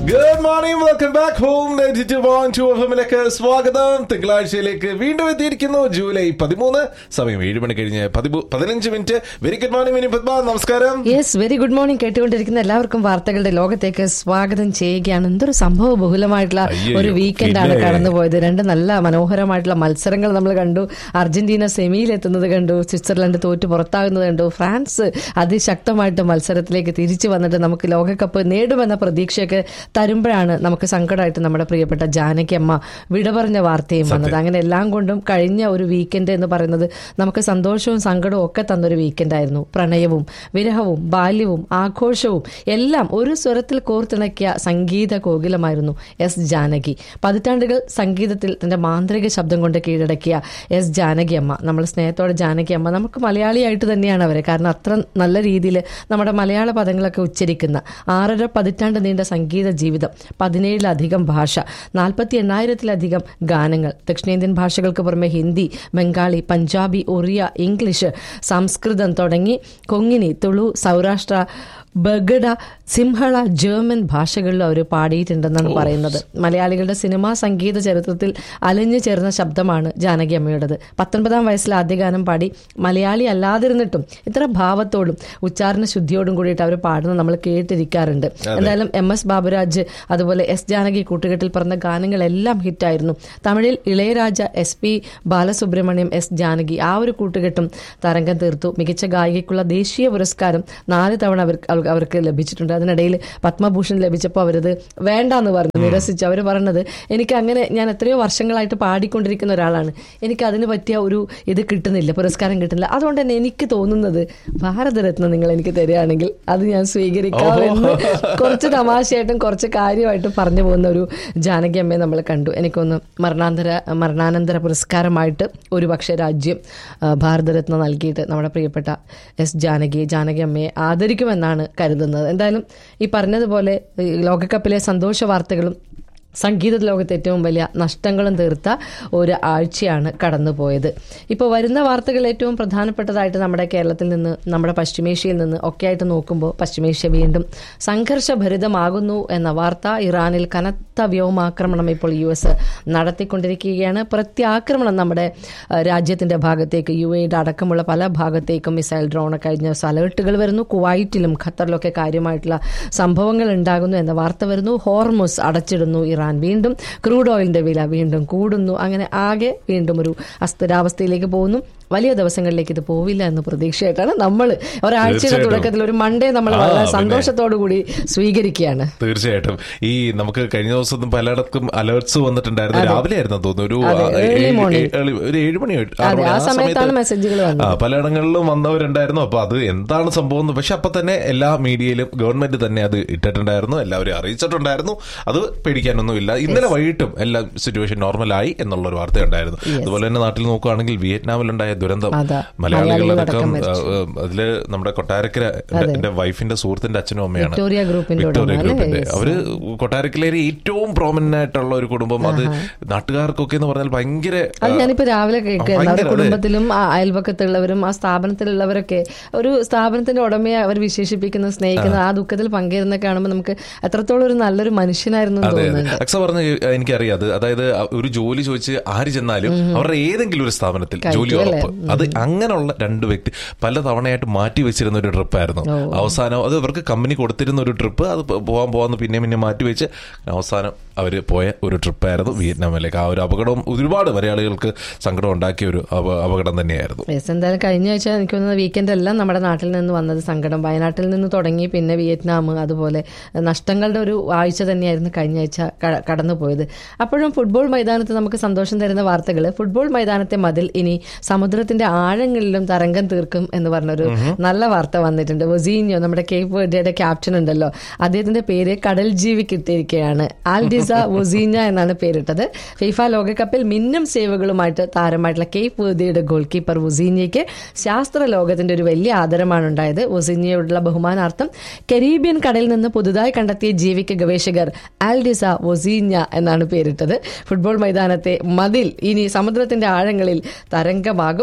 Good morning welcome back home ninety two point two എഫിലേക്ക് സ്വാഗതം തിങ്കളാഴ്ചയിലേക്ക് വീണ്ടും എത്തിയിരിക്കുന്നു ജൂലൈ പതിമൂന്ന് സമയം ഏഴ് മണി കഴിഞ്ഞ് പതിമൂ- പതിനഞ്ച് minute very good morning Mini Padma നമസ്കാരം യെസ് വെരി ഗുഡ് മോർണിംഗ് കേട്ടുകൊണ്ടിരിക്കുന്ന എല്ലാവർക്കും വാർത്തകളുടെ ലോകത്തേക്ക് സ്വാഗതം ചെയ്യുകയാണ് എന്തൊരു സംഭവ ബഹുലമായിട്ടുള്ള അയ്യയ്യോ, ഒരു വീക്കെൻഡാണ് പിന്നെ. കടന്നുപോയത് രണ്ട് നല്ല മനോഹരമായിട്ടുള്ള മത്സരങ്ങൾ നമ്മൾ കണ്ടു അർജന്റീന സെമിയിൽ എത്തുന്നത് കണ്ടു സ്വിറ്റ്സർലൻഡ് തോറ്റു പുറത്താകുന്നത് കണ്ടു ഫ്രാൻസ് അതിശക്തമായിട്ട് മത്സരത്തിലേക്ക് തിരിച്ചു വന്നിട്ട് നമുക്ക് ലോകകപ്പ് നേടുമെന്ന പ്രതീക്ഷയൊക്കെ തരുമ്പോഴാണ് നമുക്ക് സങ്കടമായിട്ട് നമ്മുടെ പ്രിയപ്പെട്ട ജാനകി അമ്മ വിട പറഞ്ഞ വാർത്തയും വന്നത് അങ്ങനെ എല്ലാം കൊണ്ടും കഴിഞ്ഞ ഒരു വീക്കെൻഡ് എന്ന് പറയുന്നത് നമുക്ക് സന്തോഷവും സങ്കടവും ഒക്കെ തന്നൊരു വീക്കെൻഡായിരുന്നു പ്രണയവും വിരഹവും ബാല്യവും ആഘോഷവും എല്ലാം ഒരു സ്വരത്തിൽ കോർത്തിണക്കിയ സംഗീത കോകിലമായിരുന്നു എസ് ജാനകി പതിറ്റാണ്ടുകൾ സംഗീതത്തിൽ തന്റെ മാന്ത്രിക ശബ്ദം കൊണ്ട് കീഴടക്കിയ എസ് ജാനകി അമ്മ നമ്മൾ സ്നേഹത്തോടെ ജാനകി അമ്മ നമുക്ക് മലയാളിയായിട്ട് തന്നെയാണ് അവരെ കാരണം അത്ര നല്ല രീതിയിൽ നമ്മുടെ മലയാള പദങ്ങളൊക്കെ ഉച്ചരിക്കുന്ന ആറര പതിറ്റാണ്ട് നീണ്ട സംഗീത ജീവിതം പതിനേഴിലധികം ഭാഷ നാൽപ്പത്തി എണ്ണായിരത്തിലധികം ഗാനങ്ങൾ ദക്ഷിണേന്ത്യൻ ഭാഷകൾക്ക് പുറമെ ഹിന്ദി ബംഗാളി പഞ്ചാബി ഒറിയ ഇംഗ്ലീഷ് സംസ്കൃതം തുടങ്ങി കൊങ്ങിണി തുളു സൗരാഷ്ട്ര ബഗഡ സിംഹള ജർമ്മൻ ഭാഷകളിലും അവർ പാടിയിട്ടുണ്ടെന്നാണ് പറയുന്നത് മലയാളികളുടെ സിനിമാ സംഗീത ചരിത്രത്തിൽ അലിഞ്ഞു ചേർന്ന ശബ്ദമാണ് ജാനകി അമ്മയുടേത് പത്തൊൻപതാം വയസ്സിൽ ആദ്യ ഗാനം പാടി മലയാളി അല്ലാതിരുന്നിട്ടും ഇത്ര ഭാവത്തോടും ഉച്ചാരണ ശുദ്ധിയോടും കൂടിയിട്ട് അവർ പാടുന്നത് നമ്മൾ കേട്ടിരിക്കാറുണ്ട് എന്തായാലും എം എസ് ബാബുരാജ് അതുപോലെ എസ് ജാനകി കൂട്ടുകെട്ടിൽ പറഞ്ഞ ഗാനങ്ങളെല്ലാം ഹിറ്റായിരുന്നു തമിഴിൽ Ilaiyaraaja S P Balasubrahmanyam S Janaki ആ ഒരു കൂട്ടുകെട്ടും തരംഗം തീർത്തു മികച്ച ഗായികയ്ക്കുള്ള ദേശീയ പുരസ്കാരം നാല് തവണ അവർക്ക് അവർക്ക് അവർക്ക് ലഭിച്ചിട്ടുണ്ട് അതിനിടയിൽ പത്മഭൂഷൺ ലഭിച്ചപ്പോൾ അവരത് വേണ്ടാന്ന് പറഞ്ഞു നിരസിച്ചു അവർ പറഞ്ഞത് എനിക്ക് അങ്ങനെ ഞാൻ എത്രയോ വർഷങ്ങളായിട്ട് പാടിക്കൊണ്ടിരിക്കുന്ന ഒരാളാണ് എനിക്ക് അതിന് പറ്റിയ ഒരു ഇത് കിട്ടുന്നില്ല പുരസ്കാരം കിട്ടുന്നില്ല അതുകൊണ്ട് തന്നെ എനിക്ക് തോന്നുന്നത് ഭാരതരത്നം നിങ്ങൾ എനിക്ക് തരികയാണെങ്കിൽ അത് ഞാൻ സ്വീകരിക്കാം എന്ന് കുറച്ച് തമാശയായിട്ടും കുറച്ച് കാര്യമായിട്ടും പറഞ്ഞു പോകുന്ന ഒരു ജാനകി അമ്മയെ നമ്മൾ കണ്ടു എനിക്കൊന്ന് മരണാന്തര മരണാനന്തര പുരസ്കാരമായിട്ട് ഒരു പക്ഷേ രാജ്യം ആ, ഭാരതരത്ന നൽകിയിട്ട് നമ്മുടെ പ്രിയപ്പെട്ട എസ് ജാനകി ജാനകി അമ്മയെ ആദരിക്കുമെന്നാണ് കരുതുന്നത് എന്തായാലും ഈ പറഞ്ഞതുപോലെ ഈ ലോകകപ്പിലെ സന്തോഷ വാർത്തകളും സംഗീത ലോകത്ത് ഏറ്റവും വലിയ നഷ്ടങ്ങളും തീർത്ത ഒരു ആഴ്ചയാണ് കടന്നുപോയത് ഇപ്പോൾ വരുന്ന വാർത്തകൾ ഏറ്റവും പ്രധാനപ്പെട്ടതായിട്ട് നമ്മുടെ കേരളത്തിൽ നിന്ന് നമ്മുടെ പശ്ചിമേഷ്യയിൽ നിന്ന് ഒക്കെ ആയിട്ട് നോക്കുമ്പോൾ പശ്ചിമേഷ്യ വീണ്ടും സംഘർഷഭരിതമാകുന്നു എന്ന വാർത്ത ഇറാനിൽ കനത്ത വ്യോമാക്രമണം ഇപ്പോൾ യു എസ് നടത്തിക്കൊണ്ടിരിക്കുകയാണ് പ്രത്യാക്രമണം നമ്മുടെ അഹ്, രാജ്യത്തിന്റെ ഭാഗത്തേക്ക് യു എയുടെ അടക്കമുള്ള പല ഭാഗത്തേക്കും മിസൈൽ ഡ്രോൺ കഴിഞ്ഞ ദിവസം അലേർട്ടുകൾ വരുന്നു കുവൈറ്റിലും ഖത്തറിലൊക്കെ കാര്യമായിട്ടുള്ള സംഭവങ്ങൾ ഉണ്ടാകുന്നു എന്ന വാർത്ത വരുന്നു ഹോർമുസ് അടച്ചിടുന്നു ഇറാൻ വീണ്ടും ക്രൂഡ് ഓയിലിന്റെ വില വീണ്ടും കൂടുന്നു അങ്ങനെ ആകെ വീണ്ടും ഒരു അസ്ഥിരാവസ്ഥയിലേക്ക് പോകുന്നു വലിയ ദിവസങ്ങളിലേക്ക് ഇത് പോവില്ല എന്ന പ്രതീക്ഷയായിട്ടാണ് നമ്മൾ ഒരാഴ്ചയുടെ തീർച്ചയായിട്ടും. തുടക്കത്തിൽ ഒരു മൺഡേ നമ്മൾ ആ, വളരെ പിന്നെ. സന്തോഷത്തോടു കൂടി സ്വീകരിക്കുകയാണ് തീർച്ചയായിട്ടും ഈ നമുക്ക് കഴിഞ്ഞ ദിവസം പലയിടത്തും അലേർട്സ് വന്നിട്ടുണ്ടായിരുന്നു രാവിലെ ആയിരുന്നു തോന്നുന്നു ഒരു അതെ, ആ, early ഏഴ്- morning. ഏഴ് ഒരു ഏഴ് മണി എട്ട് ആറ് അതെ, മണി ആ സമയത്താണ് സമയത്ത് മെസ്സേജുകൾ വന്നത്. ആ, പലയിടങ്ങളിലും വന്നവരുണ്ടായിരുന്നു അപ്പൊ അത് എന്താണ് സംഭവം എന്ന് പക്ഷെ അപ്പൊ തന്നെ എല്ലാ മീഡിയയിലും ഗവൺമെന്റ് തന്നെ അത് ഇട്ടിട്ടുണ്ടായിരുന്നു എല്ലാവരും അറിയിച്ചിട്ടുണ്ടായിരുന്നു അത് പേടിക്കാനൊന്നുമില്ല ഇന്നലെ വൈകിട്ടും എല്ലാം സിറ്റുവേഷൻ നോർമലായി എന്നുള്ള ഒരു വാർത്ത ഉണ്ടായിരുന്നു അതുപോലെ തന്നെ നാട്ടിൽ നോക്കുകയാണെങ്കിൽ വിയറ്റ്നാമിലുണ്ടായ ദുരന്തം അതാ. മലയാളികളടക്കം മലയാളികളടക്കം ആ, ആ, അതില് നമ്മുടെ കൊട്ടാരക്കര എന്റെ- എന്റെ വൈഫിന്റെ സുഹൃത്തിന്റെ അച്ഛനും അമ്മയാണ് വിക്ടോറിയ ഗ്രൂപ്പിന്റെ വിക്ടോറിയ ഉടമ, ഗ്രൂപ്പിന്റെ അല്ലേ? അവര് കൊട്ടാരക്കരയിലെ ഏറ്റവും പ്രോമിനന്റ് ആയിട്ടുള്ള ഒരു കുടുംബം അത് നാട്ടുകാർക്കൊക്കെ എന്ന് പറഞ്ഞാൽ ഭയങ്കര അത് ഞാനിപ്പോ രാവിലെ കേൾക്കുകയായിരുന്നു ഭയങ്കര, അവരുടെ അതെ. കുടുംബത്തിലും ആ അയൽപക്കത്തുള്ളവരും ആ സ്ഥാപനത്തിലുള്ളവരൊക്കെ ഒരു സ്ഥാപനത്തിന്റെ ഉടമയെ അവർ വിശേഷിപ്പിക്കുന്ന സ്നേഹിക്കുന്ന ആ ദുഃഖത്തിൽ പങ്കുചേരുന്ന കാണുമ്പോൾ നമുക്ക് എത്രത്തോളം ഒരു നല്ലൊരു മനുഷ്യനായിരുന്നു എന്ന് അതെ അതെ തോന്നുന്നുണ്ട് അക്സ പറഞ്ഞ എനിക്കറിയാം അത് അതായത് ഒരു ജോലി ചോദിച്ച് ആര് ചെന്നാലും അവരുടെ ഏതെങ്കിലും ഒരു സ്ഥാപനത്തിൽ ജോലി കഴിക്കും, ഉറപ്പ് അത് അങ്ങനെയുള്ള രണ്ട് വ്യക്തി പല തവണയായിട്ട് മാറ്റി വെച്ചിരുന്ന ഒരു ട്രിപ്പായിരുന്നു അവസാനം അത് അവർക്ക് കമ്പനി കൊടുത്തിരുന്ന ഒരു ട്രിപ്പ് അത് പോ- പോവാൻ പോവാന്ന് പിന്നെ പിന്നെ മാറ്റി വെച്ച് അവസാനം അവര് പോയ ഒരു ട്രിപ്പായിരുന്നു വിയറ്റ്നാമിലേക്ക് ആ ഒരു അപകടം ഒരുപാട് മലയാളികൾക്ക് സങ്കടം ഉണ്ടാക്കിയ ഒരു അപ- അപകടം തന്നെയായിരുന്നു യെസ് എന്തായാലും കഴിഞ്ഞ ആഴ്ച എനിക്ക് തോന്നുന്നത് വീക്കെൻഡ് എല്ലാം നമ്മുടെ നാട്ടിൽ നിന്ന് വന്നത് സങ്കടം വയനാട്ടിൽ നിന്ന് തുടങ്ങി പിന്നെ വിയറ്റ്നാം അതുപോലെ നഷ്ടങ്ങളുടെ ഒരു ആഴ്ച തന്നെയായിരുന്നു കഴിഞ്ഞ ആഴ്ച ക- കടന്നുപോയത് അപ്പോഴും ഫുട്ബോൾ മൈതാനത്ത് നമുക്ക് സന്തോഷം തരുന്ന വാർത്തകൾ ഫുട്ബോൾ മൈതാനത്തെ മതിൽ ഇനി സമുദ്രത്തിന്റെ ആഴങ്ങളിലും തരംഗം തീർക്കും എന്ന് പറഞ്ഞൊരു നല്ല വാർത്ത വന്നിട്ടുണ്ട് വൊസീനിയോ നമ്മുടെ കേപ്പ് വെർഡിയുടെ ക്യാപ്റ്റൻ ഉണ്ടല്ലോ അദ്ദേഹത്തിന്റെ പേര് കടൽ ജീവി കിട്ടിയിരിക്കുകയാണ് ആൽഡിസ വൊസീഞ്ഞ എന്നാണ് പേരിട്ടത് ഫിഫ ലോകകപ്പിൽ മിന്നും സേവകളുമായിട്ട് താരമായിട്ടുള്ള കേപ്പ് വെർദിയുടെ ഗോൾ കീപ്പർ വൊസീനിയയ്ക്ക് ശാസ്ത്ര ലോകത്തിന്റെ ഒരു വലിയ ആദരമാണ് ഉണ്ടായത് വൊസീനിയയോടുള്ള ബഹുമാനാർത്ഥം കരീബിയൻ കടലിൽ നിന്ന് പുതുതായി കണ്ടെത്തിയ ജീവിക്ക് ഗവേഷകർ ആൽഡിസ വൊസീഞ്ഞ എന്നാണ് പേരിട്ടത് ഫുട്ബോൾ മൈതാനത്തെ മതിൽ ഇനി സമുദ്രത്തിന്റെ ആഴങ്ങളിൽ തരംഗമാകും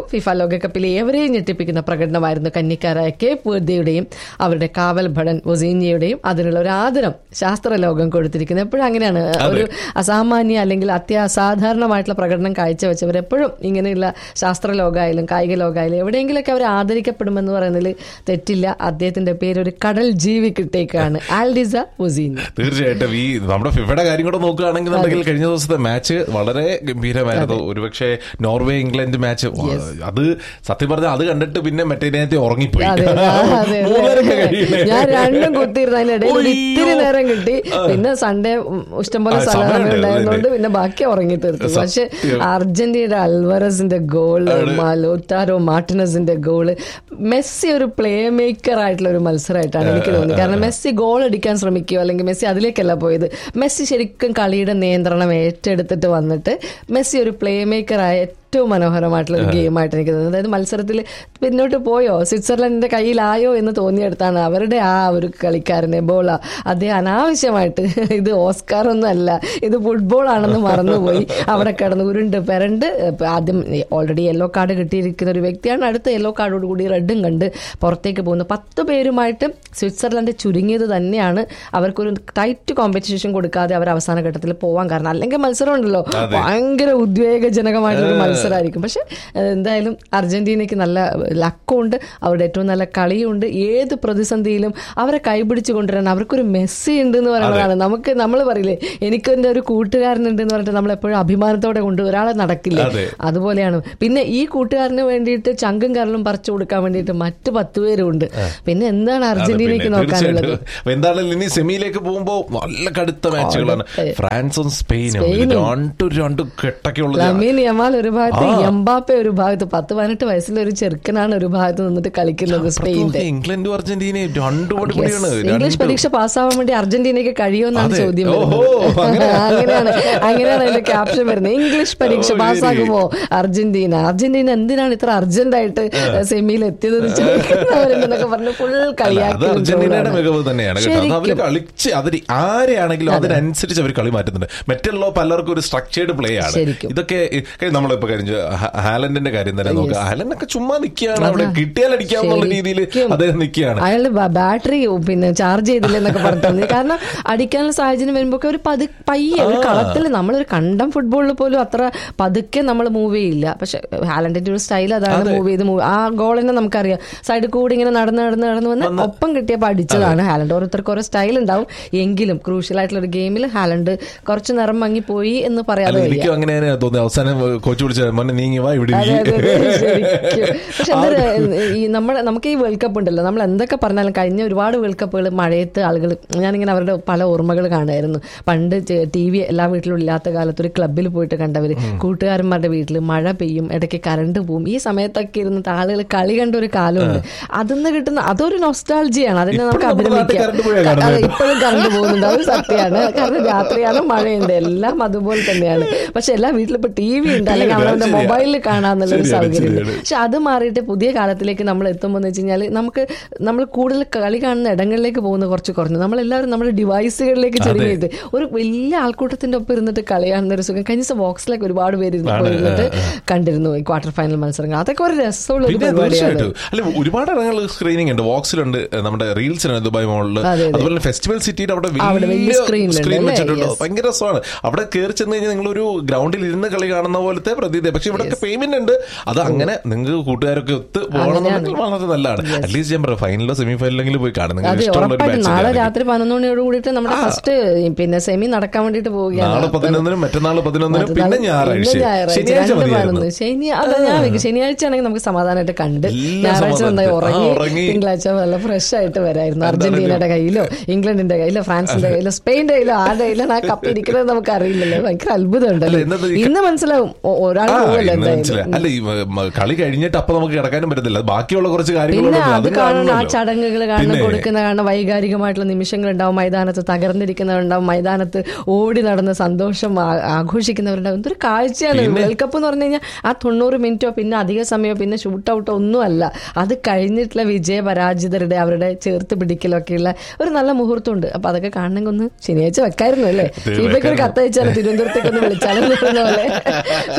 ഫിഫ ലോകകപ്പിലെ ഏവരെയും ഞെട്ടിപ്പിക്കുന്ന പ്രകടനമായിരുന്നു കന്നിക്കാരായ കേപ്പ് വെർദയുടെയും അവരുടെ കാവൽ ഭടൻ വൊസീനിയയുടെയും അതിനുള്ള ഒരു ആദരം ശാസ്ത്ര ലോകം കൊടുത്തിരിക്കുന്നത് എപ്പോഴും അങ്ങനെയാണ് ഒരു അസാമാന്യ അല്ലെങ്കിൽ അത്യാസാധാരണമായിട്ടുള്ള പ്രകടനം കാഴ്ചവെച്ചവർ എപ്പോഴും ഇങ്ങനെയുള്ള ശാസ്ത്ര ലോകമായാലും കായിക ലോകമായാലും എവിടെയെങ്കിലൊക്കെ അവർ ആദരിക്കപ്പെടുമെന്ന് പറയുന്നതിൽ തെറ്റില്ല അദ്ദേഹത്തിന്റെ പേര് ഒരു കടൽ ജീവി കിട്ടേക്കാണ് ആൽഡിസ വൊസീനിയ തീർച്ചയായിട്ടും ഈ നമ്മുടെ ഫിഫയുടെ കാര്യം കൂടെ നോക്കുകയാണെന്നുണ്ടെങ്കിൽ കഴിഞ്ഞ ദിവസത്തെ മാച്ച് വളരെ ഗംഭീരമായിരുന്നു ഒരുപക്ഷെ നോർവേ ഇംഗ്ലണ്ട് മാച്ച് അത് സത്യം പറഞ്ഞാൽ അത് കണ്ടിട്ട് പിന്നെ മറ്റേ നേരത്തെ ഉറങ്ങിപ്പോയി അതെ അതെ, അതെ, മൂന്നരക്ക് അതെ. കഴിയില്ലേ? ഞാൻ രണ്ടും കുത്തിയിരുന്നു അതിനിടയിൽ ഒരു ഇത്തിരി ഒയ്യോ. നേരം കിട്ടി പിന്നെ സൺഡേ ഉം, ഇഷ്ടംപോലെ ആ, സ്ഥലം സമയമുണ്ട് ഉണ്ടായിരുന്നോണ്ട് പിന്നെ ബാക്കി ഉറങ്ങി തീർത്തു പക്ഷെ സത്യം. അർജന്റീനയുടെ അൽവറസിന്റെ ഗോള് ലോറ്റാരോ മാർട്ടിനസിന്റെ ഗോള് മെസ്സി ഒരു പ്ലേ മേക്കർ ആയിട്ടുള്ള ഒരു മത്സരമായിട്ടാണ് എനിക്ക് തോന്നിയത് കാരണം മെസ്സി ഗോൾ അടിക്കാൻ ശ്രമിക്കുകയോ അല്ലെങ്കിൽ മെസ്സി അതിലേക്കല്ല പോയത് മെസ്സി ശരിക്കും കളിയുടെ നിയന്ത്രണം ഏറ്റെടുത്തിട്ട് വന്നിട്ട് മെസ്സി ഒരു പ്ലേ മേക്കറായ ഏറ്റവും മനോഹരമായിട്ടുള്ള ഒരു ഗെയിമായിട്ട് എനിക്ക് തോന്നുന്നത് അതായത് മത്സരത്തിൽ പിന്നോട്ട് പോയോ സ്വിറ്റ്സർലൻഡിന്റെ കയ്യിലായോ എന്ന് തോന്നിയെടുത്താണ് അവരുടെ ആ ഒരു കളിക്കാരനെ ബോള അദ്ദേഹം അനാവശ്യമായിട്ട് ഇത് ഓസ്കാർ ഒന്നും അല്ല ഇത് ഫുട്ബോൾ ആണെന്ന് മറന്നുപോയി അവിടെ കിടന്ന് ഉരുണ്ട് പെരണ്ട് ഇപ്പൊ ആദ്യം ഓൾറെഡി യെല്ലോ കാർഡ് കിട്ടിയിരിക്കുന്ന ഒരു വ്യക്തിയാണ് അടുത്ത യെല്ലോ കാർഡോട് കൂടി റെഡും കണ്ട് പുറത്തേക്ക് പോകുന്നത് പത്ത് പേരുമായിട്ട് സ്വിറ്റ്സർലൻഡ് ചുരുങ്ങിയത് തന്നെയാണ് അവർക്കൊരു ടൈറ്റ് കോമ്പറ്റീഷൻ കൊടുക്കാതെ അവർ അവസാന ഘട്ടത്തിൽ പോവാൻ കാരണം അല്ലെങ്കിൽ മത്സരം ഉണ്ടല്ലോ ഭയങ്കര ഉദ്വേഗജനകമായിട്ടുള്ള ഒരു മത്സരമായിരിക്കും പക്ഷെ ഏഹ്, എന്തായാലും അർജന്റീനയ്ക്ക് നല്ല ലക്കുണ്ട് അവരുടെ ഏറ്റവും നല്ല കളിയുണ്ട് ഏത് പ്രതിസന്ധിയിലും അവരെ കൈപിടിച്ചു കൊണ്ടുവരാൻ അവർക്കൊരു മെസ്സി ഉണ്ട് എന്ന് പറയുന്നതാണ് നമുക്ക് നമ്മൾ പറയില്ലേ എനിക്ക് എൻ്റെ ഒരു കൂട്ടുകാരനുണ്ട് എന്ന് പറഞ്ഞിട്ട് നമ്മൾ എപ്പോഴും അഭിമാനത്തോടെ കൊണ്ട് ഒരാളെ നടക്കില്ല അതെ. അതുപോലെയാണ് പിന്നെ ഈ കൂട്ടുകാരന് വേണ്ടിയിട്ട് ചങ്കും കരലും പറിച്ചു കൊടുക്കാൻ വേണ്ടിയിട്ട് മറ്റു പത്ത് പേരും ഉണ്ട് പിന്നെ എന്താണ് അർജന്റീനയ്ക്ക് പിന്നെ നോക്കാനുള്ളത് തീർച്ചയായിട്ടും. എന്തായാലും ഇനി സെമിയിലേക്ക് പോകുമ്പോ നല്ല കടുത്ത മാച്ചുകളാണ് കടുത്ത. ഫ്രാൻസും സ്പെയിനും സ്പെയിനും. രണ്ടു രണ്ട് കെട്ടൊക്കെ ഉള്ളത് ലമീൻ യമാൽ ഒരു ഭാഗത്ത് ആ. എംബാപ്പെ ഒരു ഭാഗത്ത് പത്ത് പതിനെട്ട് വയസ്സിലെ ഒരു ചെറുക്കനാണ് ഒരു ഭാഗത്ത് നിന്നിട്ട് കളിക്കുന്നത് സ്പെയിന്റെ ഇംഗ്ലണ്ടും അർജന്റീനയും രണ്ടു പടിപടിയാണ് ഇംഗ്ലീഷ് പരീക്ഷ പാസ്സാവാൻ വേണ്ടി അർജന്റീനയ്ക്ക് കഴിയുമെന്നാണ് അതെ. ചോദ്യം ഓഹോ, വരുന്നത്. അങ്ങനെയാണ് അങ്ങനെയാണ് അതിന്റെ ക്യാപ്ഷൻ വരുന്നത് ഇംഗ്ലീഷ് പരീക്ഷ ഓ, ശരി. പാസ്സാകുമോ അർജന്റീന അർജന്റീന എന്തിനാണ് ഇത്ര അർജന്റ് ആയിട്ട് സെമിയിൽ എത്തിയതെന്ന് ചോദിക്കുന്നവരുണ്ടെന്നൊക്കെ പറഞ്ഞ് ഫുൾ അല്ല, അത് കളിയാക്കി അർജന്റീനയുടെ മികവ് തന്നെയാണ് കേട്ടോ അത് അവർ ശരിക്കും. കളിച്ച് അതിന് ആരെയാണെങ്കിലും അതിനനുസരിച്ച് അവർ കളി മാറ്റുന്നുണ്ട് മറ്റുള്ള പലർക്കും ഒരു സ്ട്രക്ചേർഡ് പ്ലേ ആണ് ശരിക്കും. ഇതൊക്കെ ഈ- നമ്മളിപ്പോ കഴിഞ്ഞ ഹ- ഹാലൻഡിന്റെ കാര്യം തന്നെ നോക്കുക ഹാലൻഡൊക്കെ ചുമ്മാ നിൽക്കുകയാണ് അവിടെ കിട്ടിയാൽ അടിക്കാവുന്ന രീതിയിൽ ശരിക്കും. അദ്ദേഹം നിൽക്കുകയാണ് അയാളുടെ ബ- ബാറ്ററി പിന്നെ ചാർജ് ചെയ്തില്ല എന്നൊക്കെ പറഞ്ഞു കാരണം അടിക്കാനുള്ള സാഹചര്യം വരുമ്പോ ഒരു പതു പയ്യെ ഒരു കളത്തിൽ നമ്മളൊരു കണ്ടം ഫുട്ബോളിൽ പോലും അത്ര പതുക്കെ നമ്മൾ മൂവ് ചെയ്യില്ല പക്ഷെ ഹാലൻഡിന്റെ ഒരു സ്റ്റൈൽ അതാണ് മൂവ് ചെയ്ത് മൂവ് ആ ഗോൾ തന്നെ നമുക്കറിയാം സൈഡിൽ കൂടി ഇങ്ങനെ നടന്ന് നടന്ന് നടന്ന് വന്ന് ഒപ്പം കിട്ടിയപ്പോൾ അടിച്ചതാണ് ഹാലൻഡ് ഓരോരുത്തർക്ക് ഓരോ സ്റ്റൈൽ ഉണ്ടാവും എങ്കിലും ക്രൂഷ്യൽ ആയിട്ടുള്ള ഒരു ഗെയിമിൽ ഹാലൻഡ് കുറച്ച് നിറം മങ്ങിപ്പോയി എന്ന് പറയാതെ അല്ല വയ്യ എനിക്കും അങ്ങനെ തന്നെയാ തോന്നുന്നത് അവസാനം കോച്ച് വിളിച്ച മോനെ നീങ്ങി വാ ഇവിടെ അതെ, ഇരിക്ക്." അതെ, അതെ, ശരിക്കും. പക്ഷെ എന്താ ഈ നമ്മുടെ നമുക്ക് ഈ വേൾഡ് കപ്പ് ഉണ്ടല്ലോ നമ്മൾ എന്തൊക്കെ പറഞ്ഞാലും കഴിഞ്ഞ ഒരുപാട് വേൾഡ് കപ്പുകൾ മഴയത്ത് ആളുകൾ ഞാനിങ്ങനെ അവരുടെ പല ഓർമ്മകൾ കാണുമായിരുന്നു പണ്ട് ടി വി എല്ലാ വീട്ടിലും ഇല്ലാത്ത കാലത്ത് ഒരു ക്ലബ്ബിൽ പോയിട്ട് കണ്ടവര് കൂട്ടുകാരന്മാരുടെ വീട്ടിൽ മഴ പെയ്യും ഇടയ്ക്ക് കറണ്ട് പോവും ഈ സമയത്തൊക്കെ ഇരുന്നിട്ട് ആളുകൾ കളി കണ്ട ഒരു കാലമുണ്ട് അതിന്ന് കിട്ടുന്ന അതൊരു നൊസ്റ്റാൾജിയാണ് അതിനെ നമുക്ക് ഇപ്പോഴും നമ്മുടെ നാട്ടിൽ അഭിനന്ദിക്കാം കറണ്ട് പോയാ കാണുന്നത്. അതെ, ഇപ്പോഴും കറണ്ട് പോകുന്നുണ്ട് അത് സത്യമാണ് കാരണം രാത്രിയാണ് മഴയുണ്ട് എല്ലാം അതുപോലെ തന്നെയാണ് പക്ഷെ എല്ലാ വീട്ടിലും ഇപ്പൊ ടി വി ഉണ്ട് അല്ലെങ്കിൽ അവനവന്റെ ശരിയാ. മൊബൈലിൽ കാണാന്നുള്ള ഒരു ശരിയാണ്, സൗകര്യം ശരിയാണ്. പക്ഷെ അത് മാറിയിട്ട് പുതിയ കാലത്തിലേക്ക് നമ്മൾ എത്തുമ്പോൾ എന്ന് വെച്ച് കഴിഞ്ഞാൽ നമുക്ക് നമ്മൾ കൂടുതൽ കളി കാണുന്ന ഇടങ്ങളിലേക്ക് പോകുന്ന കുറച്ച് കുറഞ്ഞു നമ്മളെല്ലാവരും നമ്മുടെ ഡിവൈസുകളിലേക്ക് ചുരുങ്ങിയിട്ട് ഒരു വലിയ ആൾക്കൂട്ടത്തിന്റെ ഒപ്പം ഇരുന്നിട്ട് കളി കാണുന്ന ഒരു സുഖം കഴിഞ്ഞ ദിവസം ബോക്സിലേക്ക് ഒരുപാട് പേര് ഇരുന്ന് പോയിരുന്നിട്ട് കണ്ടിരുന്നു ഈ ക്വാർട്ടർ ഫൈനൽ മത്സരങ്ങൾ അതൊക്കെ ഒരു രസമുള്ള ഒരു പിന്നെ പരിപാടിയാണ് തീർച്ചയായിട്ടും അല്ല ഒരുപാട് ഇടങ്ങൾ സ്ക്രീനിങ് ഉണ്ട് വോക്സിലുണ്ട് നമ്മുടെ റീൽസിന് ദുബായ് മോളിൽ അതെ, അതെ. അതുപോലെ ഫെസ്റ്റിവൽ സിറ്റിയുടെ അവിടെ അവിടെ വലിയ വലിയ screen ഉണ്ട് സ്ക്രീൻ അല്ലേ? വെച്ചിട്ടുണ്ട് Yes. ഭയങ്കര രസമാണ് അവിടെ കയറി ചെന്ന് കഴിഞ്ഞാൽ നിങ്ങൾ ഒരു ഗ്രൗണ്ടിൽ ഇരുന്ന് കളി കാണുന്ന പോലത്തെ പ്രതീതി പക്ഷെ ഇവിടെ പേയ്മെന്റ് ഉണ്ട് അത് അങ്ങനെ നിങ്ങൾക്ക് കൂട്ടുകാരൊക്കെ ഒത്ത് പോകണമെന്നുണ്ടെങ്കിൽ വളരെ നല്ലതാണ് അറ്റ്ലീസ്റ്റ് ഞാൻ പറയാം ഫൈനലോ സെമി ഫൈനലെങ്കിലും പോയി കാണും നിങ്ങൾക്ക് അതെ ഇഷ്ടമുള്ള ഒരു ഉറപ്പായിട്ടും നാളെ മാച്ച് രാത്രി പതിനൊന്ന് മണിയോട് കൂടിയിട്ട് നമ്മുടെ ഫസ്റ്റ് പിന്നെ സെമി നടക്കാൻ വേണ്ടിയിട്ട് നാളെ പോവുകയാണ് പതിനൊന്നിനും മറ്റന്നാൾ പതിനൊന്നിനും പിന്നെ ഞായറാഴ്ച പിന്നെ ഞായറാഴ്ച ശനിയാഴ്ച രണ്ട് മതിയായിരുന്നു പതിനൊന്ന്. ശനി അതാ ഞാൻ വെക്കും ശനിയാഴ്ച ആണെങ്കിൽ നമുക്ക് സമാധാനമായിട്ട് കണ്ട് എല്ലാം ഞായറാഴ്ച നന്നായി സമാധാനമായിട്ട്. ആ, ഉറങ്ങി ഉറങ്ങി. തിങ്കളാഴ്ച നല്ല ഫ്രഷ് ആയിട്ട് വരായിരുന്നു അർജന്റീനയുടെ കയ്യിലോ ഇംഗ്ലണ്ടിന്റെ കയ്യിലോ ഫ്രാൻസിന്റെ കയ്യിലോ സ്പെയിന്റെ കയ്യിലോ ആരുടെ കയ്യിലോ ആ കപ്പ് ഇരിക്കുന്നത് നമുക്ക് അറിയില്ലല്ലോ ഭയങ്കര അത്ഭുതം അല്ല, ഉണ്ടല്ലോ എന്നത് ഈ- ഇന്ന് മനസ്സിലാവും ഒ- ഒരാൾ ആ, പോവല്ലോ ഇന്ന് മനസ്സിലായി. എന്തായാലും അല്ല ഈ മ, കളി കഴിഞ്ഞിട്ട് അപ്പൊ നമുക്ക് കിടക്കാനും പറ്റത്തില്ല ബാക്കിയുള്ള കുറച്ച് പിന്നെ കാര്യങ്ങളുണ്ട് അത് അതും കാണണം ആ കാണണമല്ലോ. ചടങ്ങുകൾ കാണണം പിന്നെ കൊടുക്കുന്ന കാണണം വൈകാരികമായിട്ടുള്ള നിമിഷങ്ങൾ ഉണ്ടാവും മൈതാനത്ത് തകർന്നിരിക്കുന്നവരുണ്ടാവും മൈതാനത്ത് ഓടി നടന്ന് സന്തോഷം ആ- ആഘോഷിക്കുന്നവരുണ്ടാവും എന്തൊരു കാഴ്ചയാണ് വേൾഡ് കപ്പ് എന്ന് പറഞ്ഞു കഴിഞ്ഞാൽ ആ തൊണ്ണൂറ് മിനിറ്റോ പിന്നെ അധിക സമയമോ പിന്നെ ഷൂട്ട് ഔട്ടോ ഒന്നുമല്ല അത് കഴിഞ്ഞിട്ടുള്ള വിജയ പരാജിതരുടെ അവരുടെ ചേർത്ത് പിടിക്കലൊക്കെയുള്ള ഒരു നല്ല മുഹൂർത്തമുണ്ട് അപ്പൊ അതൊക്കെ കാണണമെങ്കിൽ ഒന്ന് ശനിയാഴ്ച വെക്കായിരുന്നു അല്ലേ ഫീഫയ്ക്ക് ഒരു കത്തയച്ചാൽ തിരുവനന്തപുരത്തേക്ക് ഒന്ന് വിളിച്ചാലും പോലെ ഫീഫയ്ക്ക്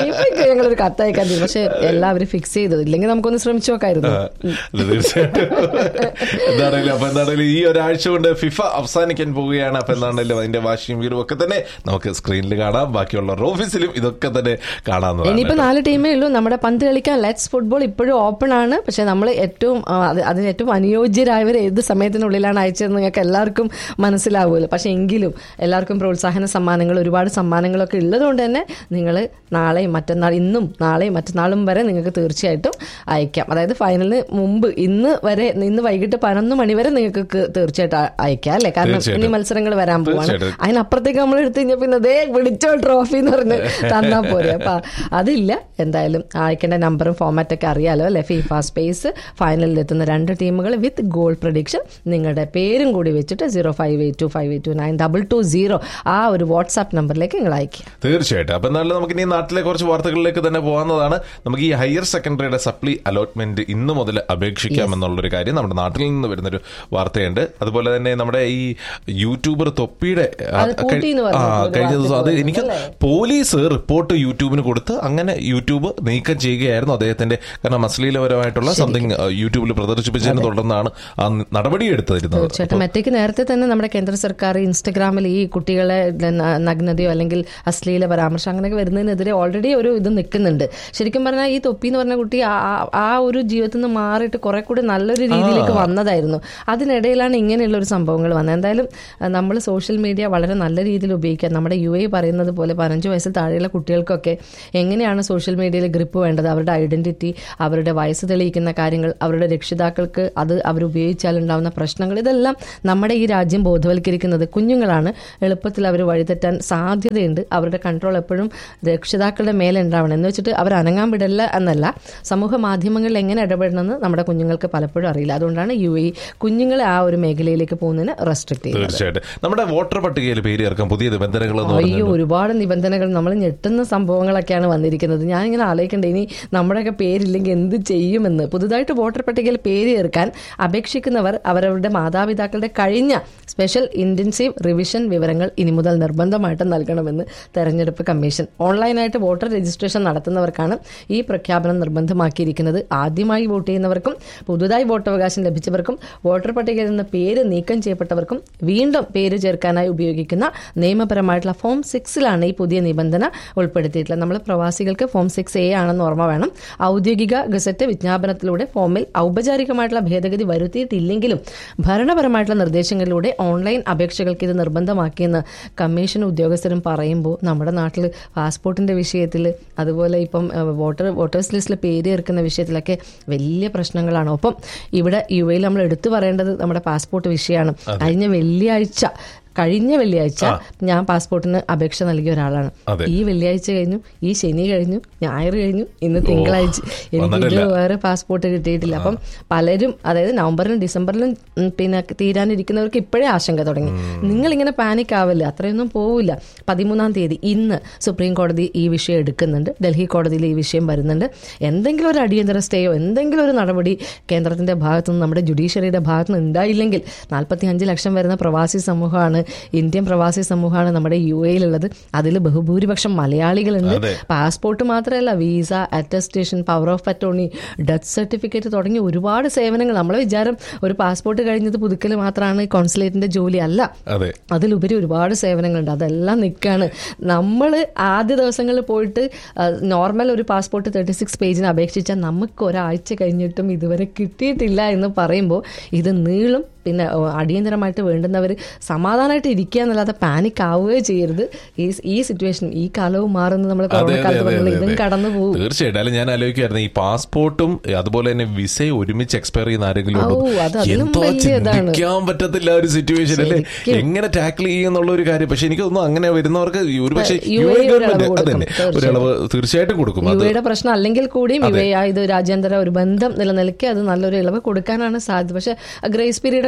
ഞങ്ങളൊരു കത്തയക്കാൻ തീരുമാനിച്ചു. പക്ഷെ എല്ലാവരും ഫിക്സ് ചെയ്തത് ഇല്ലെങ്കിൽ നമുക്കൊന്ന് ശ്രമിച്ചു നോക്കായിരുന്നു അല്ല, തീർച്ചയായിട്ടും എന്താണേലും അപ്പൊ എന്താണേലും ഈ ഒരാഴ്ച കൊണ്ട് ഫിഫ അവസാനിക്കാൻ പോവുകയാണ് അപ്പൊ എന്താണേലും അതിന്റെ വാശിയും വീറും ഒക്കെ തന്നെ നമുക്ക് സ്ക്രീനിൽ കാണാം ബാക്കിയുള്ള ഓഫീസിലും ഇതൊക്കെ തന്നെ കാണാവുന്നതാണ് ഇനിയിപ്പോ നാല് ടീമേ ഉള്ളൂ നമ്മുടെ പന്ത് കളിക്കാൻ ലെറ്റ്സ് ഫുട്ബോൾ ഇപ്പോഴും ഓപ്പൺ ആണ് പക്ഷെ നമ്മൾ ഏറ്റവും ആ, അത് അതിന് ഏറ്റവും അനുയോജ്യരായവർ ഏത് സമയത്തിനുള്ളിലാണ് അയച്ചതെന്ന് നിങ്ങൾക്ക് എല്ലാവർക്കും മനസ്സിലാവുമല്ലോ പക്ഷെ എങ്കിലും എല്ലാവർക്കും പ്രോത്സാഹന സമ്മാനങ്ങൾ ഒരുപാട് സമ്മാനങ്ങളൊക്കെ ഉള്ളതുകൊണ്ട് തന്നെ നിങ്ങൾ നാളെയും മറ്റന്നാൾ ഇന്നും നാളെയും മറ്റന്നാളും വരെ നിങ്ങൾക്ക് തീർച്ചയായിട്ടും അയക്കാം അതായത് ഫൈനലിന് മുമ്പ് ഇന്ന് വരെ ഇന്ന് വൈകിട്ട് പതിനൊന്ന് മണി വരെ നിങ്ങൾക്ക് ക- തീർച്ചയായിട്ടും അ- അയക്കാം അല്ലേ കാരണം ഇനി തീർച്ചയായിട്ടും. മത്സരങ്ങൾ വരാൻ പോവാണ് തീർച്ചയായിട്ടും. അതിനപ്പുറത്തേക്ക് നമ്മൾ എടുത്തു കഴിഞ്ഞാൽ പിന്നെ അതേ പിടിച്ചോ ട്രോഫി എന്ന് പറഞ്ഞ് തന്നാ പോരെ അപ്പൊ അതില്ല എന്തായാലും അയക്കേണ്ട നമ്പറും ഫോമാറ്റ് ഒക്കെ അറിയാലോ അല്ലെ ഫിഫ സ്പേസ് ഫൈനലിൽ എത്തുന്ന രണ്ട് ടീമുകൾ വിത്ത് ഗോൾ പ്രഡിക്ഷൻ നിങ്ങളുടെ പേരും കൂടി വെച്ചിട്ട് zero five eight two five eight two nine double two zero ആ ഒരു വാട്സാപ്പ് നമ്പറിലേക്ക് നിങ്ങൾ അയക്കുക തീർച്ചയായിട്ടും അപ്പൊ എന്നാലും നമുക്ക് ഇനി നാട്ടിലെ കുറച്ച് വാർത്തകളിലേക്ക് തന്നെ പോകാവുന്നതാണ് നമുക്ക് ഈ ഹയർ സെക്കൻഡറിയുടെ സപ്ലി അലോട്ട്മെന്റ് ഇന്ന് മുതൽ അപേക്ഷിക്കാം എന്നുള്ളൊരു കാര്യം നമ്മുടെ നാട്ടിൽ നിന്ന് വരുന്നൊരു വാർത്തയുണ്ട് അതുപോലെ തന്നെ നമ്മുടെ ഈ യൂട്യൂബർ തൊപ്പിയുടെ ആ, അത് കൂട്ടി എന്ന് ആ പറഞ്ഞിട്ട് ഒരു കഴിഞ്ഞ ദിവസം അത് വാർത്ത എനിക്ക് അല്ലേ? പോലീസ് റിപ്പോർട്ട് യൂട്യൂബിന് കൊടുത്ത് അങ്ങനെ യൂട്യൂബ് നീക്കം ചെയ്യുകയായിരുന്നു അദ്ദേഹത്തിന്റെ കാരണം അശ്ലീലപരമായിട്ടുള്ള സംതിങ് യൂട്യൂബിൽ പ്രദർശിപ്പിച്ചതിനെ തുടർന്നാണ് ആ നടപടി എടുത്തിരുന്നത് തീർച്ചയായിട്ടും മറ്റേക്ക് നേരത്തെ തന്നെ നമ്മുടെ കേന്ദ്ര സർക്കാർ ഇൻസ്റ്റഗ്രാമിൽ ഈ കുട്ടികളെ ന- നഗ്നതയോ അല്ലെങ്കിൽ അശ്ലീല പരാമർശം അങ്ങനെയൊക്കെ വരുന്നതിനെതിരെ ഓൾറെഡി ഒരു ഇത് നിൽക്കുന്നുണ്ട് ശരിക്കും പറഞ്ഞാൽ ഈ തൊപ്പി എന്ന് പറഞ്ഞ കുട്ടി ആ- ആ- ആ ഒരു ജീവിതത്തിൽ നിന്ന് മാറിയിട്ട് കുറെ കൂടി നല്ലൊരു രീതിയിലേക്ക് വന്നതായിരുന്നു അതിനിടയിലാണ് ഇങ്ങനെയുള്ള ഒരു സംഭവങ്ങൾ വന്നത് എന്തായാലും നമ്മൾ സോഷ്യൽ മീഡിയ വളരെ നല്ല രീതിയിൽ ഉപയോഗിക്കുക നമ്മുടെ യു എ പറയുന്നത് പോലെ പതിനഞ്ച് വയസ്സിൽ താഴെയുള്ള കുട്ടികൾക്കൊക്കെ എങ്ങനെയാണ് സോഷ്യൽ മീഡിയയിൽ ഗ്രിപ്പ് വേണ്ടത് അവരുടെ ഐഡന്റിറ്റി അവരുടെ വയസ്സ് തെളിയിക്കുന്ന കാര്യങ്ങൾ അവരുടെ രക്ഷിതാക്കൾക്ക് അത് അവർ ഉപയോഗിച്ചാൽ ഉണ്ടാവുന്ന പ്രശ്നങ്ങൾ ഇതെല്ലാം നമ്മുടെ ഈ രാജ്യം ബോധവൽക്കരിക്കുന്നത് കുഞ്ഞുങ്ങളാണ് എളുപ്പത്തിൽ അവർ വഴിതെറ്റാൻ സാധ്യതയുണ്ട് അവരുടെ കൺട്രോൾ എപ്പോഴും രക്ഷിതാക്കളുടെ മേലെ ഉണ്ടാവണം എന്ന് വെച്ചിട്ട് അവർ അനങ്ങാൻ വിടല്ല എന്നല്ല സമൂഹ മാധ്യമങ്ങളിൽ എങ്ങനെ ഇടപെടണമെന്ന് നമ്മുടെ കുഞ്ഞുങ്ങൾക്ക് പലപ്പോഴും അറിയില്ല അതുകൊണ്ടാണ് യു എ കുഞ്ഞുങ്ങളെ ആ ഒരു മേഖലയിലേക്ക് പോകുന്നതിന് റെസ്ട്രിക്ട് ചെയ്യുന്നത് തീർച്ചയായിട്ടും നമ്മുടെ വോട്ടർ പട്ടികയിൽ പേര് ചേർക്കാൻ പുതിയ നിബന്ധനകൾ എന്ന് അയ്യോ പറഞ്ഞാൽ ഒരുപാട് നിബന്ധനകൾ നമ്മൾ ഞെട്ടുന്ന സംഭവങ്ങളൊക്കെയാണ് വന്നിരിക്കുന്നത് ഞാനിങ്ങനെ ആലോചിക്കണ്ടേ ഇനി നമ്മുടെയൊക്കെ പേരില്ലെങ്കിൽ എന്ത് ചെയ്യുമെന്ന് പുതുതായിട്ട് വോട്ടർ പട്ടികയിൽ പേര് ചേർക്കാൻ അപേക്ഷിക്കുന്നവർ അവരവരുടെ മാതാപിതാക്കളുടെ കഴിഞ്ഞ സ്പെഷ്യൽ ഇന്റൻസീവ് റിവിഷൻ വിവരങ്ങൾ ഇനി മുതൽ നിർബന്ധമായിട്ട് നൽകണമെന്ന് തെരഞ്ഞെടുപ്പ് കമ്മീഷൻ ഓൺലൈനായിട്ട് വോട്ടർ രജിസ്ട്രേഷൻ നടത്തുന്നവർക്കാണ് ഈ പ്രഖ്യാപനം നിർബന്ധമാക്കിയിരിക്കുന്നത് ആദ്യമായി വോട്ട് ചെയ്യുന്നവർക്കും പുതുതായി വോട്ടവകാശം ലഭിച്ചവർക്കും വോട്ടർ പട്ടികയിൽ നിന്ന് പേര് നീക്കം ചെയ്യപ്പെട്ടവർക്കും വീണ്ടും പേര് ചേർക്കാനായി ഉപയോഗിക്കുന്ന നിയമപരമായിട്ടുള്ള ഫോം സിക്സിലാണ് ഈ പുതിയ നിബന്ധന ഉൾപ്പെടുത്തിയിട്ടുള്ളത് നമ്മൾ പ്രവാസികൾക്ക് ഫോം സിക്സ് എ ആണെന്ന് ഓർമ്മ വേണം ഔദ്യോഗിക ഗസറ്റ് വിജ്ഞാപനത്തിലൂടെ ഫോമിൽ ഔപചാരികമായിട്ടുള്ള ഭേദഗതി വരുത്തിയിട്ടില്ലെങ്കിലും ഭരണപരമായിട്ടുള്ള നിർദ്ദേശങ്ങളിലൂടെ ഓൺലൈൻ അപേക്ഷകൾക്ക് ഇത് നിർബന്ധമാക്കിയെന്ന് കമ്മീഷൻ ഉദ്യോഗസ്ഥരും പറയുമ്പോൾ നമ്മുടെ നാട്ടിൽ പാസ്പോർട്ടിന്റെ വിഷയത്തിൽ അതുപോലെ ഇപ്പം ഏഹ്, വോട്ടർ വോട്ടേഴ്സ് ലിസ്റ്റിൽ പേര് ചേർക്കുന്ന വിഷയത്തിലൊക്കെ വലിയ പ്രശ്നങ്ങളാണ് ഒപ്പം ഇവിടെ യു എയിൽ നമ്മൾ എടുത്തു പറയേണ്ടത് നമ്മുടെ പാസ്പോർട്ട് വിഷയമാണ് കഴിഞ്ഞ വെള്ളിയാഴ്ച കഴിഞ്ഞ വെള്ളിയാഴ്ച ഞാൻ പാസ്പോർട്ടിന് അപേക്ഷ നൽകിയ ഒരാളാണ് അതെ. ഈ വെള്ളിയാഴ്ച കഴിഞ്ഞു ഈ ശനി കഴിഞ്ഞു ഞായർ കഴിഞ്ഞു ഇന്ന് തിങ്കളാഴ്ച എനിക്ക് വന്നിട്ടില്ല. വേറെ പാസ്പോർട്ട് കിട്ടിയിട്ടില്ല അപ്പം പലരും അതായത് നവംബറിലും ഡിസംബറിലും ഉം, പിന്നെ തീരാനിരിക്കുന്നവർക്ക് ഇപ്പോഴേ ആശങ്ക തുടങ്ങി നിങ്ങൾ ഇങ്ങനെ പാനിക് ആവില്ല അത്രയൊന്നും പോവില്ല പതിമൂന്നാം തീയതി ഇന്ന് സുപ്രീം കോടതി ഈ വിഷയം എടുക്കുന്നുണ്ട് ഡൽഹി കോടതിയിൽ ഈ വിഷയം വരുന്നുണ്ട് എന്തെങ്കിലും ഒരു അടിയന്തര സ്റ്റേയോ എന്തെങ്കിലും ഒരു നടപടി കേന്ദ്രത്തിന്റെ ഭാഗത്തു നിന്ന് നമ്മുടെ ജുഡീഷ്യറിയുടെ ഭാഗത്തു നിന്ന് ഉണ്ടായില്ലെങ്കിൽ നാൽപ്പത്തി അഞ്ച് ലക്ഷം വരുന്ന പ്രവാസി സമൂഹമാണ് ഇന്ത്യൻ പ്രവാസി സമൂഹമാണ് നമ്മുടെ യു എയിലുള്ളത് അതിൽ ബഹുഭൂരിപക്ഷം മലയാളികളുണ്ട് അതെ. പാസ്പോർട്ട് മാത്രമല്ല visa attestation power of attorney death certificate തുടങ്ങി ഒരുപാട് സേവനങ്ങൾ നമ്മളെ വിചാരം ഒരു പാസ്പോർട്ട് കഴിഞ്ഞത് പുതുക്കൽ മാത്രമാണ് കോൺസുലേറ്റിന്റെ ജോലി അല്ല അതെ അതിലുപരി ഒരുപാട് സേവനങ്ങളുണ്ട് അതെല്ലാം നിൽക്കുകയാണ് നമ്മൾ ആദ്യ ദിവസങ്ങളിൽ പോയിട്ട് നോർമൽ ഒരു പാസ്പോർട്ട് തേർട്ടി സിക്സ് പേജിന് അപേക്ഷിച്ചാൽ നമുക്ക് ഒരാഴ്ച കഴിഞ്ഞിട്ടും ഇതുവരെ കിട്ടിയിട്ടില്ല എന്ന് പറയുമ്പോൾ ഇത് നീളും പിന്നെ ഓ, അടിയന്തരമായിട്ട് വേണ്ടുന്നവർ സമാധാനമായിട്ട് ഇരിക്കുക എന്നല്ലാതെ പാനിക് ആവുകയോ ചെയ്യരുത് ഈ ഈ സിറ്റുവേഷൻ ഈ കാലവും മാറുന്നത് നമ്മൾ അതെ, കൊറോണ അതെ, കാലത്ത് അതെ, പറഞ്ഞത് അതെ, ഇതും അതെ. കടന്നു പോകും തീർച്ചയായിട്ടും അല്ല ഞാൻ ആലോചിക്കുമായിരുന്നു ഈ പാസ്പോർട്ടും അതുപോലെ തന്നെ വിസയും ഒരുമിച്ച് എക്സ്പയർ ചെയ്യുന്ന ആരെങ്കിലും ഉണ്ടോ? ഔ, അത് അതിലും എന്തോ വലിയ ഇതാണ്. ചിന്തിക്കാൻ പറ്റത്തില്ല ആ ഒരു സിറ്റുവേഷൻ അല്ലേ ശരിക്കും. എങ്ങനെ ടാക്കിൾ ചെയ്യുന്നുള്ള ഒരു കാര്യം പക്ഷെ എനിക്ക് തോന്നുന്നു അങ്ങനെ വരുന്നവർക്ക് ഒരു പക്ഷേ യു യു എ എ ഒരു ഗവൺമെന്റ് ഇളവ് അതന്നെ കൊടുക്കും, ഒരു ഇളവ് തീർച്ചയായിട്ടും കൊടുക്കും യു അത് എയുടെ പ്രശ്നം അല്ലെങ്കിൽ കൂടിയും യു എ ആ ഇത് രാജ്യാന്തര ഒരു ബന്ധം നിലനിൽക്കെ അത് നല്ലൊരു ഇളവ് കൊടുക്കാനാണ് സാധ്യത പക്ഷെ ഗ്രേസ് പീരീഡ് ഒക്കെ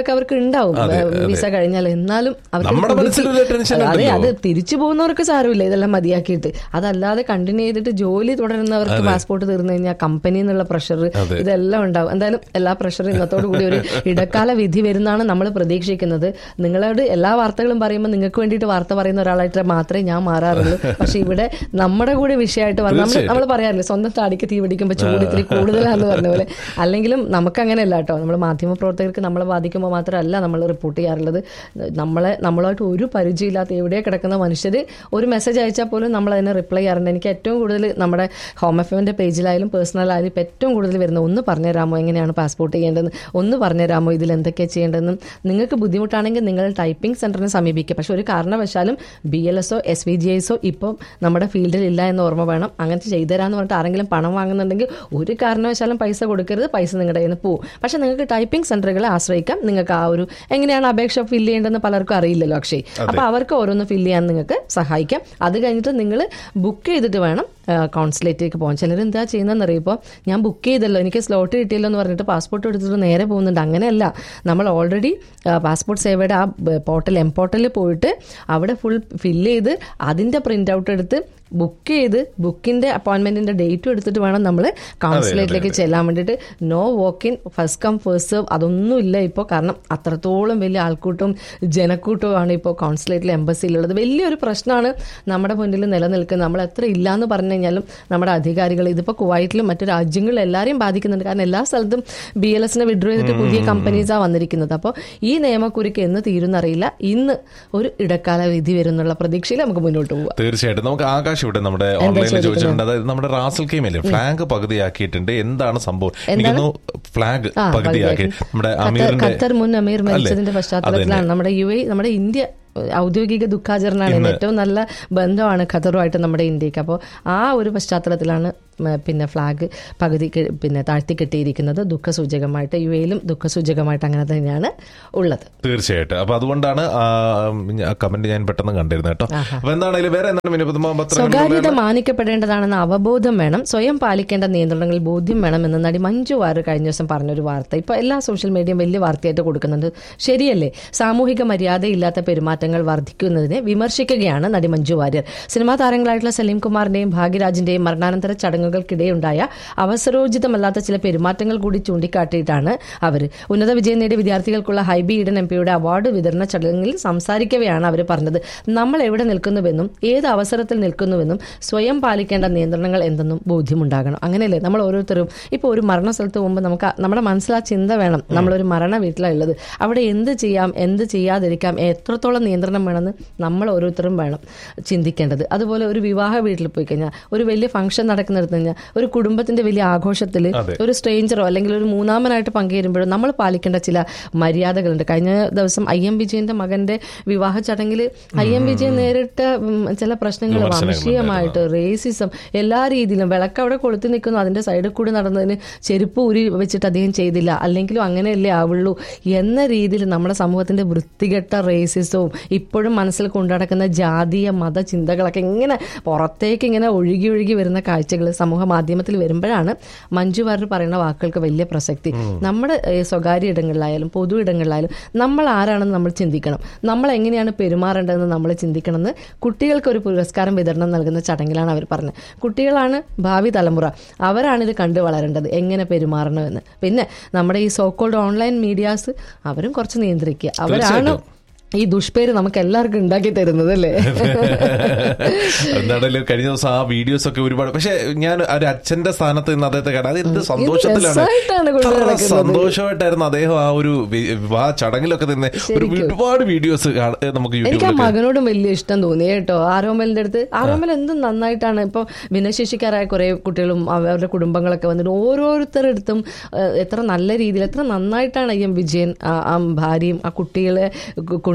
ടെൻഷനുകളൊക്കെ അവർക്ക് ഉണ്ടാവും അതെ, ഏഹ്, വിസ കഴിഞ്ഞാൽ എന്നാലും അവർക്ക് നമ്മുടെ പുതുക്കി- മനസ്സിലൊരു ടെൻഷൻ അതെ ഉണ്ടല്ലോ. അത് തിരിച്ചു പോകുന്നവർക്ക് സാരമില്ല ഇതെല്ലാം മതിയാക്കിയിട്ട് അതല്ലാതെ കണ്ടിന്യൂ ചെയ്തിട്ട് ജോലി തുടരുന്നവർക്ക് പാസ്പോർട്ട് തീർന്നു കഴിഞ്ഞാൽ കമ്പനി എന്നുള്ള പ്രഷർ അതെ. ഇതെല്ലാം ഉണ്ടാവും എന്തായാലും എല്ലാ പ്രഷറും ഇന്നത്തോടു കൂടി ഒരു ഇടക്കാല വിധി വരുന്നതാണ് നമ്മൾ പ്രതീക്ഷിക്കുന്നത് നിങ്ങളോട് എല്ലാ വാർത്തകളും പറയുമ്പോൾ നിങ്ങൾക്ക് വേണ്ടിയിട്ട് വാർത്ത പറയുന്ന ഒരാളായിട്ട് മാത്രമേ ഞാൻ മാറാറുള്ളൂ പക്ഷെ ഇവിടെ നമ്മുടെ കൂടെ വിഷയമായിട്ട് വന്ന് നമ്മൾ തീർച്ചയായിട്ടും. നമ്മൾ പറയാറില്ലേ സ്വന്തം താടിക്ക് തീ പിടിക്കുമ്പോൾ ചൂട് ഇത്തിരി കൂടുതലാന്ന് പറഞ്ഞ പോലെ അല്ലെങ്കിലും നമുക്ക് അങ്ങനെയല്ല കേട്ടോ നമ്മൾ മാധ്യമപ്രവർത്തകർക്ക് നമ്മളെ ബാധിക്കുമ്പോൾ മാത്രമല്ല നമ്മൾ റിപ്പോർട്ട് ചെയ്യാറുള്ളത് നമ്മളെ നമ്മളായിട്ട് ഒരു പരിചയമില്ലാത്ത എവിടെ കിടക്കുന്ന മനുഷ്യർ ഒരു മെസ്സേജ് അയച്ചാൽ പോലും നമ്മൾ അതിനെ റിപ്ലൈ ചെയ്യാറുണ്ട് എനിക്ക് ഏറ്റവും കൂടുതൽ നമ്മുടെ ഹോം എഫ് എമ്മിൻ്റെ പേജിലായാലും പേഴ്സണൽ ആയാലും ഇപ്പം ഏറ്റവും കൂടുതൽ വരുന്നത് ഒന്ന് പറഞ്ഞുതരാമോ എങ്ങനെയാണ് പാസ്പോർട്ട് ചെയ്യേണ്ടതെന്ന് ഒന്ന് പറഞ്ഞുതരാമോ ഇതിൽ എന്തൊക്കെയാണ് ചെയ്യേണ്ടതെന്നും നിങ്ങൾക്ക് ബുദ്ധിമുട്ടാണെങ്കിൽ നിങ്ങൾ ടൈപ്പിംഗ് സെന്ററിനെ സമീപിക്കുക പക്ഷെ ഒരു കാരണവശാലും ബി എൽ എസോ എസ് വി ജി എസോ ഇപ്പം നമ്മുടെ ഫീൽഡിൽ ഇല്ല എന്ന് ഓർമ്മ വേണം അങ്ങനത്തെ ചെയ്തുതരാന്ന് പറഞ്ഞിട്ട് ആരെങ്കിലും പണം വാങ്ങുന്നുണ്ടെങ്കിൽ ഒരു കാരണവശാലും പൈസ കൊടുക്കരുത് പൈസ നിങ്ങളുടെ കയ്യിൽ നിന്ന് പോകും പക്ഷെ നിങ്ങൾക്ക് ടൈപ്പിംഗ് സെന്ററുകളെ ആശ്രയിക്കാം നിങ്ങൾക്ക് ആ ഒരു എങ്ങനെയാണ് അപേക്ഷ ഫില്ല് ചെയ്യേണ്ടതെന്ന് പലർക്കും അറിയില്ലല്ലോ അക്ഷയ് അപ്പൊ അവർക്ക് ഓരോന്ന് ഫില്ല് ചെയ്യാൻ നിങ്ങൾക്ക് സഹായിക്കാം അത് കഴിഞ്ഞിട്ട് നിങ്ങൾ ബുക്ക് ചെയ്തിട്ട് വേണം കോൺസുലേറ്റിലേക്ക് പോകാൻ ചിലർ എന്താ ചെയ്യുന്നതെന്ന് അറിയുമ്പോൾ ഞാൻ ബുക്ക് ചെയ്തല്ലോ എനിക്ക് സ്ലോട്ട് കിട്ടിയല്ലോ എന്ന് പറഞ്ഞിട്ട് പാസ്പോർട്ട് എടുത്തിട്ട് നേരെ പോകുന്നുണ്ട് അങ്ങനെയല്ല നമ്മൾ ഓൾറെഡി പാസ്പോർട്ട് സേവയുടെ ആ പോർട്ടൽ എം പോർട്ടലിൽ പോയിട്ട് അവിടെ ഫുൾ ഫില്ല് ചെയ്ത് അതിൻ്റെ പ്രിൻ്റ് ഔട്ട് എടുത്ത് ബുക്ക് ചെയ്ത് ബുക്കിന്റെ അപ്പോയിന്റ്മെന്റിന്റെ ഡേറ്റും എടുത്തിട്ട് വേണം നമ്മൾ കൗൺസിലേറ്റിലേക്ക് ചെല്ലാൻ വേണ്ടിയിട്ട് no walk in first come first serve അതൊന്നും ഇല്ല ഇപ്പോൾ കാരണം അത്രത്തോളം വലിയ ആൾക്കൂട്ടവും ജനക്കൂട്ടവും ആണ് ഇപ്പോൾ കൗൺസിലേറ്റിലെ എംബസിയിലുള്ളത് വലിയൊരു പ്രശ്നമാണ് നമ്മുടെ മുന്നിൽ നിലനിൽക്കുന്നത് നമ്മൾ എത്ര ഇല്ലാന്ന് പറഞ്ഞു കഴിഞ്ഞാലും നമ്മുടെ അധികാരികൾ ഇതിപ്പോൾ കുവൈറ്റിലും മറ്റു രാജ്യങ്ങളിലും എല്ലാവരെയും ബാധിക്കുന്നുണ്ട് കാരണം എല്ലാ സ്ഥലത്തും ബി എൽ എസിനെ വിഡ്രോ ചെയ്തിട്ട് പുതിയ കമ്പനീസാണ് വന്നിരിക്കുന്നത് അപ്പോൾ ഈ നിയമക്കുരുക്ക് എന്ന് തീരുന്നറിയില്ല ഇന്ന് ഒരു ഇടക്കാല വിധി വരുന്നുള്ള പ്രതീക്ഷയിൽ നമുക്ക് മുന്നോട്ട് പോവാം തീർച്ചയായിട്ടും നമുക്ക് ആകാശ് ഇവിടെ നമ്മുടെ ഓൺലൈനിൽ ചോദിച്ചിട്ടുണ്ട് അതായത് നമ്മുടെ റാസൽ കെയിമില്ലേ ഫ്ലാഗ് പകുതിയാക്കിയിട്ടുണ്ട് എന്താണ് സംഭവം എനിക്കൊന്നു ഫ്ലാഗ് ആ, പകുതിയാക്കി നമ്മുടെ ഖത്തർ- അമീറിന്റെ ഖത്തർ മുൻ അമീർ അല്ലേ? മരിച്ചതിന്റെ പശ്ചാത്തലത്തിലാണ് നമ്മുടെ യു എ നമ്മുടെ ഇന്ത്യ ഔദ്യോഗിക ദുഃഖാചരണമാണ് ഇന്ന് ഏറ്റവും നല്ല ബന്ധമാണ് ഖത്തറുമായിട്ട് നമ്മുടെ ഇന്ത്യക്ക് അപ്പോൾ ആ ഒരു പശ്ചാത്തലത്തിലാണ് ഉം, പിന്നെ ഫ്ലാഗ് പകുതി കെ- പിന്നെ താഴ്ത്തി കെട്ടിയിരിക്കുന്നത് ദുഃഖസൂചകമായിട്ട് യു എയിലും ദുഃഖസൂചകമായിട്ട് അങ്ങനെ തന്നെയാണ് ഉള്ളത് തീർച്ചയായിട്ടും അപ്പൊ അതുകൊണ്ടാണ് ആ കമന്റ് ഞാൻ പെട്ടെന്ന് കണ്ടിരുന്നത് കേട്ടോ അപ്പൊ എന്താണെങ്കിലും വേറെ എന്താണ് മിനിപത്മ പത്രം സ്വകാര്യത മാനിക്കപ്പെടേണ്ടതാണെന്ന അവബോധം വേണം സ്വയം പാലിക്കേണ്ട നിയന്ത്രണങ്ങളിൽ ബോധ്യം വേണം എന്ന് നടി മഞ്ജു വാര്യർ കഴിഞ്ഞ ദിവസം പറഞ്ഞൊരു വാർത്ത ഇപ്പൊ എല്ലാ സോഷ്യൽ മീഡിയയും വലിയ വാർത്തയായിട്ട് കൊടുക്കുന്നുണ്ട് ശരിയല്ലേ സാമൂഹിക മര്യാദയില്ലാത്ത പെരുമാറ്റങ്ങൾ വർദ്ധിക്കുന്നതിനെ വിമർശിക്കുകയാണ് നടി മഞ്ജു വാര്യർ സിനിമാ താരങ്ങളായിട്ടുള്ള സലീം കുമാറിന്റെയും ഭാഗ്യരാജിന്റെയും മരണാനന്തര ചടങ്ങുകൾക്കിടെയുണ്ടായ അവസരോചിതമല്ലാത്ത ചില പെരുമാറ്റങ്ങൾ കൂടി ചൂണ്ടിക്കാട്ടിയിട്ടാണ് അവർ ഉന്നത വിജയം നേടിയ വിദ്യാർത്ഥികൾക്കുള്ള ഹൈബി ഈഡൻ എം പിയുടെ അവാർഡ് വിതരണ ചടങ്ങിൽ സംസാരിക്കവെയാണ് അവർ പറഞ്ഞത് നമ്മൾ എവിടെ നിൽക്കുന്നുവെന്നും ഏത് അവസരത്തിൽ നിൽക്കുന്നുവെന്നും സ്വയം പാലിക്കേണ്ട നിയന്ത്രണങ്ങൾ എന്തെന്നും ബോധ്യമുണ്ടാകണം അങ്ങനെയല്ലേ നമ്മൾ ഓരോരുത്തരും ഇപ്പോൾ ഒരു മരണ സ്ഥലത്ത് പോകുമ്പോൾ നമുക്ക് ആ- നമ്മുടെ മനസ്സിൽ ആ ചിന്ത വേണം നമ്മളൊരു മരണ വീട്ടിലാണ് ഉള്ളത് അവിടെ എന്ത് ചെയ്യാം എന്ത് ചെയ്യാതിരിക്കാം എത്രത്തോളം നിയന്ത്രണം വേണമെന്ന് നമ്മൾ ഓരോരുത്തരും വേണം ചിന്തിക്കേണ്ടത് അതുപോലെ ഒരു വിവാഹ വീട്ടിൽ പോയി കഴിഞ്ഞാൽ ഒരു വലിയ ഫംഗ്ഷൻ നടക്കുന്നിടത്ത് കഴിഞ്ഞാൽ ഒരു കുടുംബത്തിന്റെ വലിയ ആഘോഷത്തിൽ അതെ. ഒരു സ്ട്രേഞ്ചറോ അല്ലെങ്കിൽ ഒരു മൂന്നാമനായിട്ട് പങ്കുചേരുമ്പോഴും നമ്മൾ പാലിക്കേണ്ട ചില മര്യാദകളുണ്ട് കഴിഞ്ഞ ദിവസം ഐ എം വിജയന്റെ മകന്റെ വിവാഹ ചടങ്ങിൽ ഐ എം വിജയൻ നേരിട്ട ഉം, ചില പ്രശ്നങ്ങൾ വിമർശനങ്ങൾ വംശീയമായിട്ട് റേസിസം എല്ലാ രീതിയിലും വിളക്ക് അവിടെ കൊളുത്തി നിൽക്കുന്നു അതിന്റെ സൈഡിൽ കൂടി നടന്നതിന് ചെരുപ്പ് ഊരി വെച്ചിട്ട് അദ്ദേഹം ചെയ്തില്ല അല്ലെങ്കിലും അങ്ങനെയല്ലേ ആവുള്ളൂ എന്ന രീതിയിൽ നമ്മുടെ സമൂഹത്തിന്റെ വൃത്തികെട്ട റേസിസവും ഇപ്പോഴും മനസ്സിൽ കൊണ്ടുനടക്കുന്ന ജാതീയ മത ചിന്തകളൊക്കെ ഇങ്ങനെ പുറത്തേക്ക് ഇങ്ങനെ ഒഴുകി ഒഴുകി വരുന്ന കാഴ്ചകൾ സമൂഹ മാധ്യമത്തിൽ വരുമ്പോഴാണ് മഞ്ജു വാര്യർ പറയുന്ന വാക്കുകൾക്ക് വലിയ പ്രസക്തി നമ്മുടെ ഏഹ്, സ്വകാര്യ ഇടങ്ങളിലായാലും പൊതു ഇടങ്ങളിലായാലും നമ്മൾ ആരാണെന്ന് നമ്മൾ ചിന്തിക്കണം നമ്മൾ എങ്ങനെയാണ് പെരുമാറേണ്ടതെന്ന് നമ്മൾ ചിന്തിക്കണമെന്ന് കുട്ടികൾക്ക് ഒരു പുരസ്കാരം വിതരണം നൽകുന്ന ചടങ്ങിലാണ് അവർ പറഞ്ഞത് കുട്ടികളാണ് ഭാവി തലമുറ അവരാണ് ഇത് കണ്ടു വളരേണ്ടത് എങ്ങനെ പെരുമാറണമെന്ന് പിന്നെ നമ്മുടെ ഈ സോക്കോൾഡ് ഓൺലൈൻ മീഡിയാസ് അവരും കുറച്ച് നിയന്ത്രിക്കുക അവരാണ് തീർച്ചയായിട്ടും. ഈ ദുഷ്പേര് നമുക്ക് എല്ലാവർക്കും ഉണ്ടാക്കി തരുന്നത് അല്ലേ എന്താണേലും കഴിഞ്ഞ ദിവസം ആ വീഡിയോസ് ഒക്കെ ഒരുപാട് പക്ഷെ ഞാൻ ഒരു അച്ഛന്റെ സ്ഥാനത്ത് നിന്ന് അദ്ദേഹത്തെ കാണാം അത് എന്ത് സന്തോഷത്തിലാണ് രസമായിട്ടാണ് കൊണ്ടു എത്ര നടക്കുന്നത്. സന്തോഷമായിട്ടായിരുന്നു അദ്ദേഹം ആ ഒരു വി- വിവാഹ ചടങ്ങിലൊക്കെ നിന്ന് ഒരു ഒരുപാട് വീഡിയോസ് നമുക്ക് എനിക്ക് ആ യൂട്യൂബിലൊക്കെ മകനോടും വലിയ ഇഷ്ടം തോന്നി കേട്ടോ ആരോമലിന്റെ അടുത്ത് ആരോമൽ എന്ത് നന്നായിട്ടാണ് ഇപ്പൊ ഭിന്നശേഷിക്കാരായ കുറെ കുട്ടികളും അവരുടെ കുടുംബങ്ങളൊക്കെ വന്നിട്ട് ഓരോരുത്തരടുത്തും ഏഹ്, എത്ര നല്ല രീതിയിൽ എത്ര നന്നായിട്ടാണ് ഐ എം വിജയൻ ആ ആ ഭാര്യയും ആ കുട്ടികളെ കൊ-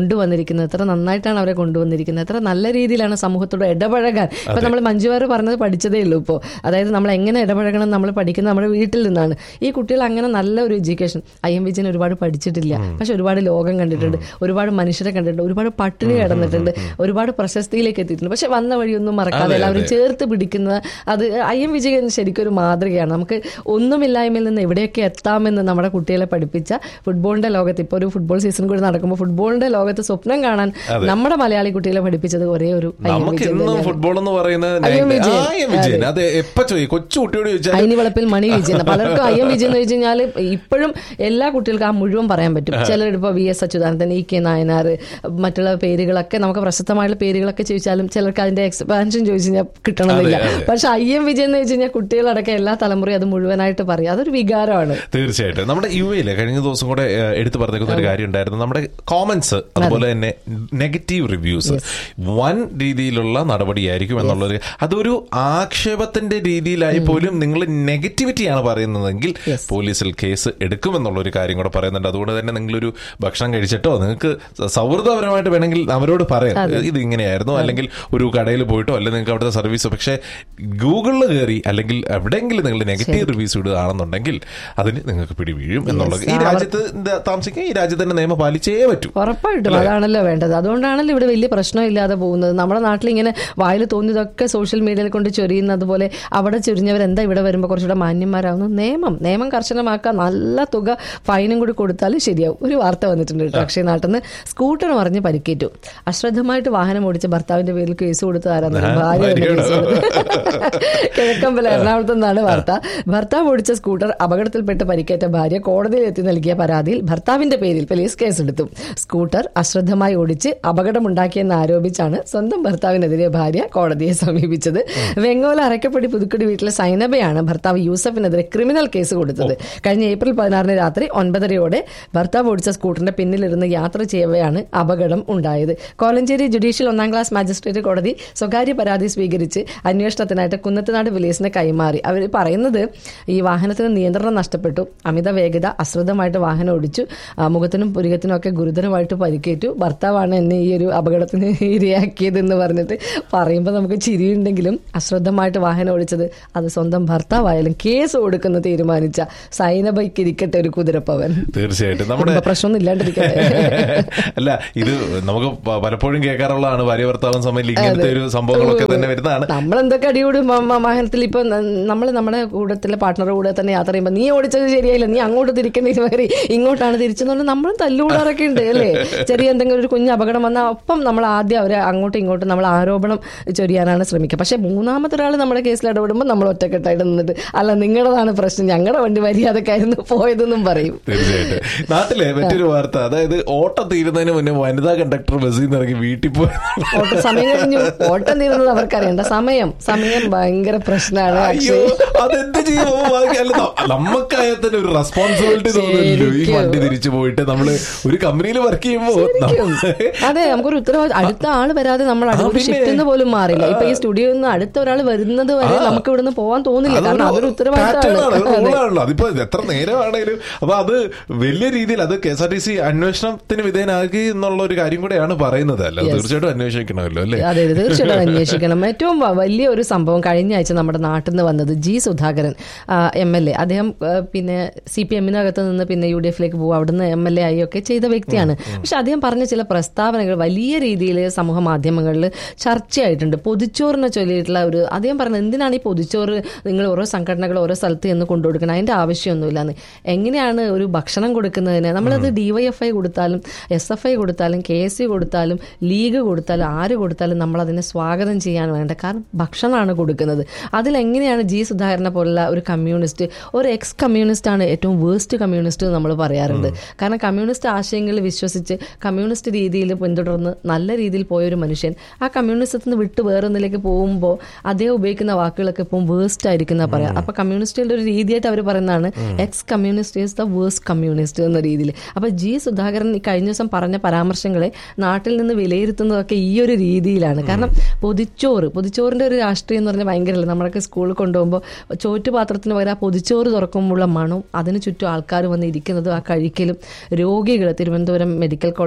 കൊണ്ടുവന്നിരിക്കുന്നത് എത്ര നന്നായിട്ടാണ് അവരെ കൊണ്ടുവന്നിരിക്കുന്നത് എത്ര നല്ല രീതിയിലാണ് സമൂഹത്തോട് ഇടപഴകാൻ ഇപ്പൊ നമ്മൾ മഞ്ജുവാർ പറഞ്ഞത് പഠിച്ചതേ ഉള്ളൂ ഇപ്പോൾ അതായത് നമ്മൾ എങ്ങനെ ഇടപഴകണം നമ്മൾ പഠിക്കുന്നത് നമ്മുടെ വീട്ടിൽ നിന്നാണ് ഈ കുട്ടികൾ അങ്ങനെ നല്ല ഒരു എഡ്യൂക്കേഷൻ ഐ എം വിജയൻ ഒരുപാട് പഠിച്ചിട്ടില്ല പക്ഷെ ഒരുപാട് ലോകം കണ്ടിട്ടുണ്ട് ഒരുപാട് മനുഷ്യരെ കണ്ടിട്ടുണ്ട് ഒരുപാട് പട്ടിണി കിടന്നിട്ടുണ്ട് ഒരുപാട് പ്രശസ്തിയിലേക്ക് എത്തിയിട്ടുണ്ട് പക്ഷെ വന്ന വഴിയൊന്നും മറക്കാതെ അതെ, എല്ലാവരും അതെ. ചേർത്ത് പിടിക്കുന്ന അത് ഐ എം വിജയൻ ശരിക്കും ഒരു മാതൃകയാണ് നമുക്ക് ഒന്നുമില്ലായ്മയിൽ നിന്ന് എവിടെയൊക്കെ എത്താമെന്ന് നമ്മുടെ കുട്ടികളെ പഠിപ്പിച്ച ഫുട്ബോളിന്റെ ലോകത്ത് ഇപ്പോൾ ഒരു ഫുട്ബോൾ സീസൺ കൂടി നടക്കുമ്പോൾ ഫുട്ബോളിന്റെ ലോകത്ത് സ്വപ്നം കാണാൻ നമ്മുടെ മലയാളി കുട്ടികളെ പഠിപ്പിച്ചത് ഒരേ ഒരു ഐ എം നമുക്ക് വിജയൻ എന്നും തന്നെയാണ്. ഫുട്ബോൾ എന്ന് പറയുന്നത് ഐ എം വിജയൻ. ആ, ഐ എം വിജയൻ അതെ എപ്പ ചോദിക്കും കൊച്ചു കുട്ടിയോട് ചോദിച്ചാൽ അയിനി വളപ്പിൽ മണി വിജയൻ പലർക്കും ഐ എം വിജയൻ എന്ന് വെച്ച് കഴിഞ്ഞാൽ ഇപ്പോഴും എല്ലാ കുട്ടികൾക്കും ആ മുഴുവൻ പറയാൻ പറ്റും ചിലരിപ്പോൾ V S Achuthanandan E K Nayanar മറ്റുള്ള പേരുകളൊക്കെ നമുക്ക് പ്രശസ്തമായിട്ടുള്ള പേരുകളൊക്കെ ചോദിച്ചാലും ചിലർക്ക് അതിന്റെ എക്സ്പാൻഷൻ ചോദിച്ചു കഴിഞ്ഞാൽ കിട്ടണമെന്നില്ല അതെ, അതെ. പക്ഷെ ഐ എം വിജയൻ എന്ന് വെച്ച് കഴിഞ്ഞാൽ കുട്ടികളടക്കം എല്ലാ തലമുറയും അത് മുഴുവനായിട്ട് പറയും അതൊരു വികാരമാണ് തീർച്ചയായിട്ടും നമ്മുടെ യു എയില് കഴിഞ്ഞ ദിവസം കൂടെ ഏഹ്, എടുത്തു പറഞ്ഞേക്കുന്ന ഒരു കാര്യം ഉണ്ടായിരുന്നു നമ്മുടെ കോമന്റ്സ് അതുപോലെ തന്നെ നെഗറ്റീവ് റിവ്യൂസ് വൻ രീതിയിലുള്ള നടപടിയായിരിക്കും എന്നുള്ളത് അതൊരു ആക്ഷേപത്തിന്റെ രീതിയിലായി പോലും നിങ്ങൾ നെഗറ്റിവിറ്റിയാണ് പറയുന്നതെങ്കിൽ പോലീസിൽ കേസ് എടുക്കുമെന്നുള്ള ഒരു കാര്യം കൂടെ പറയുന്നുണ്ട് അതുകൊണ്ട് തന്നെ നിങ്ങളൊരു ഭക്ഷണം കഴിച്ചിട്ടോ നിങ്ങൾക്ക് സൗഹൃദപരമായിട്ട് വേണമെങ്കിൽ അവരോട് പറയാം ഇത് ഇങ്ങനെയായിരുന്നു അല്ലെങ്കിൽ ഒരു കടയിൽ പോയിട്ടോ അല്ലെങ്കിൽ നിങ്ങൾക്ക് അവിടുത്തെ സർവീസോ പക്ഷേ ഗൂഗിളിൽ കയറി അല്ലെങ്കിൽ എവിടെയെങ്കിലും നിങ്ങൾ നെഗറ്റീവ് റിവ്യൂസ് ഇടുകയാണെന്നുണ്ടെങ്കിൽ അതിന് നിങ്ങൾക്ക് പിടി വീഴും എന്നുള്ളത് ഈ രാജ്യത്ത് എന്താ താമസിക്കാൻ ഈ രാജ്യത്തിന്റെ നിയമം പാലിച്ചേ പറ്റൂ ഉറപ്പായിട്ടും അതാണല്ലോ വേണ്ടത് അതുകൊണ്ടാണല്ലോ ഇവിടെ വലിയ പ്രശ്നമില്ലാതെ പോകുന്നത് നമ്മുടെ നാട്ടിൽ ഇങ്ങനെ വായിൽ തോന്നിയതൊക്കെ സോഷ്യൽ മീഡിയയിൽ കൊണ്ട് ചൊരിയുന്നത് പോലെ അവിടെ ചൊരിഞ്ഞവരെന്താ ഇവിടെ വരുമ്പോൾ കുറച്ചുകൂടെ മാന്യന്മാരാവുന്നു നിയമം നിയമം കർശനമാക്കാൻ നല്ല തുക ഫൈനും കൂടി കൊടുത്താലും ശരിയാവും ഒരു വാർത്ത വന്നിട്ടുണ്ട് കേട്ടോ അക്ഷയ നാട്ടിൽ നിന്ന് സ്കൂട്ടർ മറിഞ്ഞ് പരിക്കേറ്റു അശ്രദ്ധമായിട്ട് വാഹനം ഓടിച്ച ഭർത്താവിന്റെ പേരിൽ കേസ് കൊടുത്ത ആരാന്ന് ഭാര്യ തന്നെ ഭാര്യയുടെ. കേസ് കൊടുത്തത്. കിഴക്കമ്പല എറണാകുളത്ത് നിന്നാണ് വാർത്ത ഭർത്താവ് ഓടിച്ച സ്കൂട്ടർ അപകടത്തിൽപ്പെട്ട് പരിക്കേറ്റ ഭാര്യ കോടതിയിൽ എത്തി നൽകിയ പരാതിയിൽ ഭർത്താവിന്റെ പേരിൽ പോലീസ് കേസെടുത്തു സ്കൂട്ടർ അശ്രദ്ധമായി ഓടിച്ച് അപകടമുണ്ടാക്കിയെന്ന് ആരോപിച്ചാണ് സ്വന്തം ഭർത്താവിനെതിരെ ഭാര്യ കോടതിയെ സമീപിച്ചത് വെങ്ങോല അരക്കപ്പടി പുതുക്കുടി വീട്ടിലെ സൈനബയാണ് ഭർത്താവ് യൂസഫിനെതിരെ ക്രിമിനൽ കേസ് കൊടുത്തത് കഴിഞ്ഞ ഏപ്രിൽ പതിനാറിന് രാത്രി ഒൻപതരയോടെ ഭർത്താവ് ഓടിച്ച സ്കൂട്ടറിന്റെ പിന്നിലിരുന്ന് യാത്ര ചെയ്യവെയാണ് അപകടം ഉണ്ടായത് കോലഞ്ചേരി ജുഡീഷ്യൽ ഒന്നാം ക്ലാസ് മാജിസ്ട്രേറ്റ് കോടതി സ്വകാര്യ പരാതി സ്വീകരിച്ച് അന്വേഷണത്തിനായിട്ട് കുന്നത്തനാട് പോലീസിനെ കൈമാറി അവർ പറയുന്നത് ഈ വാഹനത്തിന് നിയന്ത്രണം നഷ്ടപ്പെട്ടു അമിത വേഗത അശ്രദ്ധമായിട്ട് വാഹനം ഓടിച്ചു ആ, മുഖത്തിനും പുരികത്തിനും ഒക്കെ ഗുരുതരമായിട്ട് പരിക്കേറ്റു ഭർത്താവാണ് എന്നെ ഈ ഒരു അപകടത്തിന് ഇരയാക്കിയതെന്ന് പറഞ്ഞിട്ട് പറയുമ്പോൾ നമുക്ക് ചിരിയുണ്ടെങ്കിലും അശ്രദ്ധമായിട്ട് വാഹനം ഓടിച്ചത് അത് സ്വന്തം ഭർത്താവായാലും കേസ് കൊടുക്കുന്ന തീരുമാനിച്ച സൈനബയ്ക്ക് ഇരിക്കട്ടെ ഒരു കുതിരപ്പവൻ തീർച്ചയായിട്ടും നമ്മുടെ കുടുംബ പ്രശ്നമൊന്നും ഇല്ലാണ്ടിരിക്കട്ടെ അല്ല ഇത് നമുക്ക് പ- പലപ്പോഴും കേൾക്കാറുള്ളതാണ് ഭാര്യ ഭർത്താവും സമയം ഇങ്ങനത്തെ ഒരു സംഭവങ്ങളൊക്കെ തന്നെ വരുന്നതാണ് നമ്മൾ എന്തൊക്കെ അടിയോട് വാഹനത്തിൽ ഇപ്പൊ നമ്മൾ നമ്മുടെ കൂടത്തിലെ പാർട്ട്ണറുടെ കൂടെ തന്നെ യാത്ര ചെയ്യുമ്പോൾ നീ ഓടിച്ചത് ശരിയായില്ല നീ അങ്ങോട്ട് തിരിക്കുന്ന ഇതുവരെ ഇങ്ങോട്ടാണ് തിരിച്ചെന്നുകൊണ്ട് നമ്മളും തല്ലുകൂടാറൊക്കെ ഉണ്ട് അല്ലേ ചെറിയ എന്തെങ്കിലും ഒരു കുഞ്ഞ് അപകടം വന്നാൽ ഒപ്പം നമ്മൾ ആദ്യം അവരെ അങ്ങോട്ടും ഇങ്ങോട്ടും നമ്മൾ ആരോപണം ചൊരിയാനാണ് ശ്രമിക്കുക പക്ഷെ മൂന്നാമത്തെ ഒരാൾ നമ്മുടെ കേസിൽ ഇടപെടുമ്പോൾ നമ്മൾ ഒറ്റക്കെട്ടായിട്ട് നിന്നിട്ട് അല്ല നിങ്ങളുടേതാണ് പ്രശ്നം ഞങ്ങളുടെ വണ്ടി മര്യാദക്കായിരുന്നു പോയതെന്നും പറയും തീർച്ചയായിട്ടും നാട്ടിലെ മറ്റൊരു വാർത്ത അതായത് ഓട്ടം തീരുന്നതിന് മുന്നേ വനിതാ കണ്ടക്ടർ ബസ്സിൽ നിന്ന് ഇറങ്ങി വീട്ടിൽ പോയി ഓട്ടം സമയം കഴിഞ്ഞു ഓട്ടം തീരുന്നത് അവർക്കറിയണ്ട സമയം സമയം ഭയങ്കര പ്രശ്നമാണ് അയ്യോ അക്ഷയ് അതെന്ത് ചെയ്യുമോ ബാക്കി അല്ല ന- നമുക്കായാൽ തന്നെ ഒരു റെസ്പോൺസിബിലിറ്റി തോന്നുന്നില്ലല്ലോ ഈ ശരിക്കും. വണ്ടി തിരിച്ചു പോയിട്ട് നമ്മള് ഒരു കമ്പനിയിൽ വർക്ക് ചെയ്യുമ്പോ ശരിക്കും. നമ്മള് അതെ നമുക്കൊരു ഉത്തരവാദിത്വം അടുത്ത ആള് വരാതെ നമ്മൾ അടുത്ത പിന്നെ. ഷിഫ്റ്റ് പോലും മാറില്ല ഇപ്പൊ ഈ സ്റ്റുഡിയോയിൽ നിന്ന് അടുത്ത ഒരാൾ വരുന്നത് വരെ ആ. നമുക്ക് ഇവിടുന്ന് പോകാൻ തോന്നില്ല കാരണം അതൊരു pattern ആണ്, ഒരു ഉത്തരവാദിത്തമാണ് rule ആണല്ലോ അതിപ്പോ എത്ര നേരമാണേലും അപ്പൊ അത് വലിയ രീതിയിൽ അത് K S R T C അന്വേഷണത്തിന് വിധേയനാക്കി എന്നുള്ള ഒരു കാര്യം കൂടെയാണ് പറയുന്നത് അല്ല തീർച്ചയായിട്ടും അന്വേഷിക്കണമല്ലോ അല്ലേ അതെ അതെ തീർച്ചയായിട്ടും അന്വേഷിക്കണം ഏറ്റവും വ- വലിയ ഒരു സംഭവം കഴിഞ്ഞ ആഴ്ച നമ്മുടെ നാട്ടിൽ നിന്ന് വന്നത് G Sudhakaran M L A അദ്ദേഹം ആ, പിന്നെ സി പി എമ്മിനകത്ത് നിന്ന് പിന്നെ യു ഡി എഫിലേക്ക് പോകും അവിടുന്ന് എം എൽ എ ആയി ഒക്കെ ചെയ്ത വ്യക്തിയാണ് പക്ഷെ അദ്ദേഹം പറഞ്ഞ ചില പ്രസ്താവനകൾ വലിയ രീതിയിൽ സമൂഹ മാധ്യമങ്ങളിൽ ചർച്ചയായിട്ടുണ്ട് പൊതിച്ചോറിനെ ചൊല്ലിയിട്ടുള്ള ഒരു അദ്ദേഹം പറഞ്ഞത് എന്തിനാണ് ഈ പൊതിച്ചോറ് നിങ്ങൾ ഓരോ സംഘടനകൾ ഓരോ സ്ഥലത്ത് എന്ന് കൊണ്ടുകൊടുക്കണം അതിന്റെ ആവശ്യമൊന്നുമില്ലാന്ന് എങ്ങനെയാണ് ഒരു ഭക്ഷണം കൊടുക്കുന്നതിന് നമ്മളത് ഡിവൈഎഫ്ഐ കൊടുത്താലും എസ് എഫ് ഐ കൊടുത്താലും കെ എസ് യു കൊടുത്താലും ലീഗ് കൊടുത്താലും ആര് കൊടുത്താലും നമ്മൾ അതിനെ സ്വാഗതം ചെയ്യാൻ വേണ്ട കാരണം ഭക്ഷണമാണ് കൊടുക്കുന്നത് അതിലെങ്ങനെയാണ് ജി സുധാകരനെ പോലുള്ള ഒരു കമ്മ്യൂണിസ്റ്റ് ഒരു എക്സ് കമ്മ്യൂണിസ്റ്റ് ആണ് ഏറ്റവും വേസ്റ്റ് കമ്മ്യൂണിസ്റ്റ് എന്ന് നമ്മൾ പറയാറുണ്ട് കാരണം കമ്മ്യൂണിസ്റ്റ് ആശയങ്ങളിൽ വിശ്വസിച്ച് കമ്മ്യൂണിസ്റ്റ് രീതിയിൽ പിന്തുടർന്ന് നല്ല രീതിയിൽ പോയ ഒരു മനുഷ്യൻ ആ കമ്മ്യൂണിസത്തിൽ നിന്ന് വിട്ട് വേറൊന്നിലേക്ക് പോകുമ്പോൾ അദ്ദേഹം ഉപയോഗിക്കുന്ന വാക്കുകളൊക്കെ ഇപ്പം വേസ്റ്റ് ആയിരിക്കും എന്നാ പറയാം അപ്പൊ കമ്മ്യൂണിസ്റ്റുകളുടെ ഒരു രീതിയായിട്ട് അവർ പറയുന്നതാണ് ex communist is the waste communist എന്ന രീതിയിൽ അപ്പൊ ജി സുധാകരൻ ഈ കഴിഞ്ഞ ദിവസം പറഞ്ഞ പരാമർശങ്ങളെ നാട്ടിൽ നിന്ന് വിലയിരുത്തുന്നതൊക്കെ ഈ ഒരു രീതിയിലാണ് കാരണം പൊതിച്ചോറ് പൊതിച്ചോറിന്റെ ഒരു രാഷ്ട്രീയം എന്ന് പറഞ്ഞാൽ ഭയങ്കരമല്ല നമ്മളൊക്കെ സ്കൂളിൽ കൊണ്ടുപോകുമ്പോൾ ചോറ്റുപാത്രത്തിന് പകരം ആ പൊതിച്ചോറ് തുറക്കുമ്പോഴുള്ള മണവും അതിന് ചുറ്റും ആൾക്കാർ വന്ന് ഇരിക്കുന്നതും ആ കഴിക്കലും രോഗികൾ തിരുവനന്തപുരം മെഡിക്കൽ കോളേജ്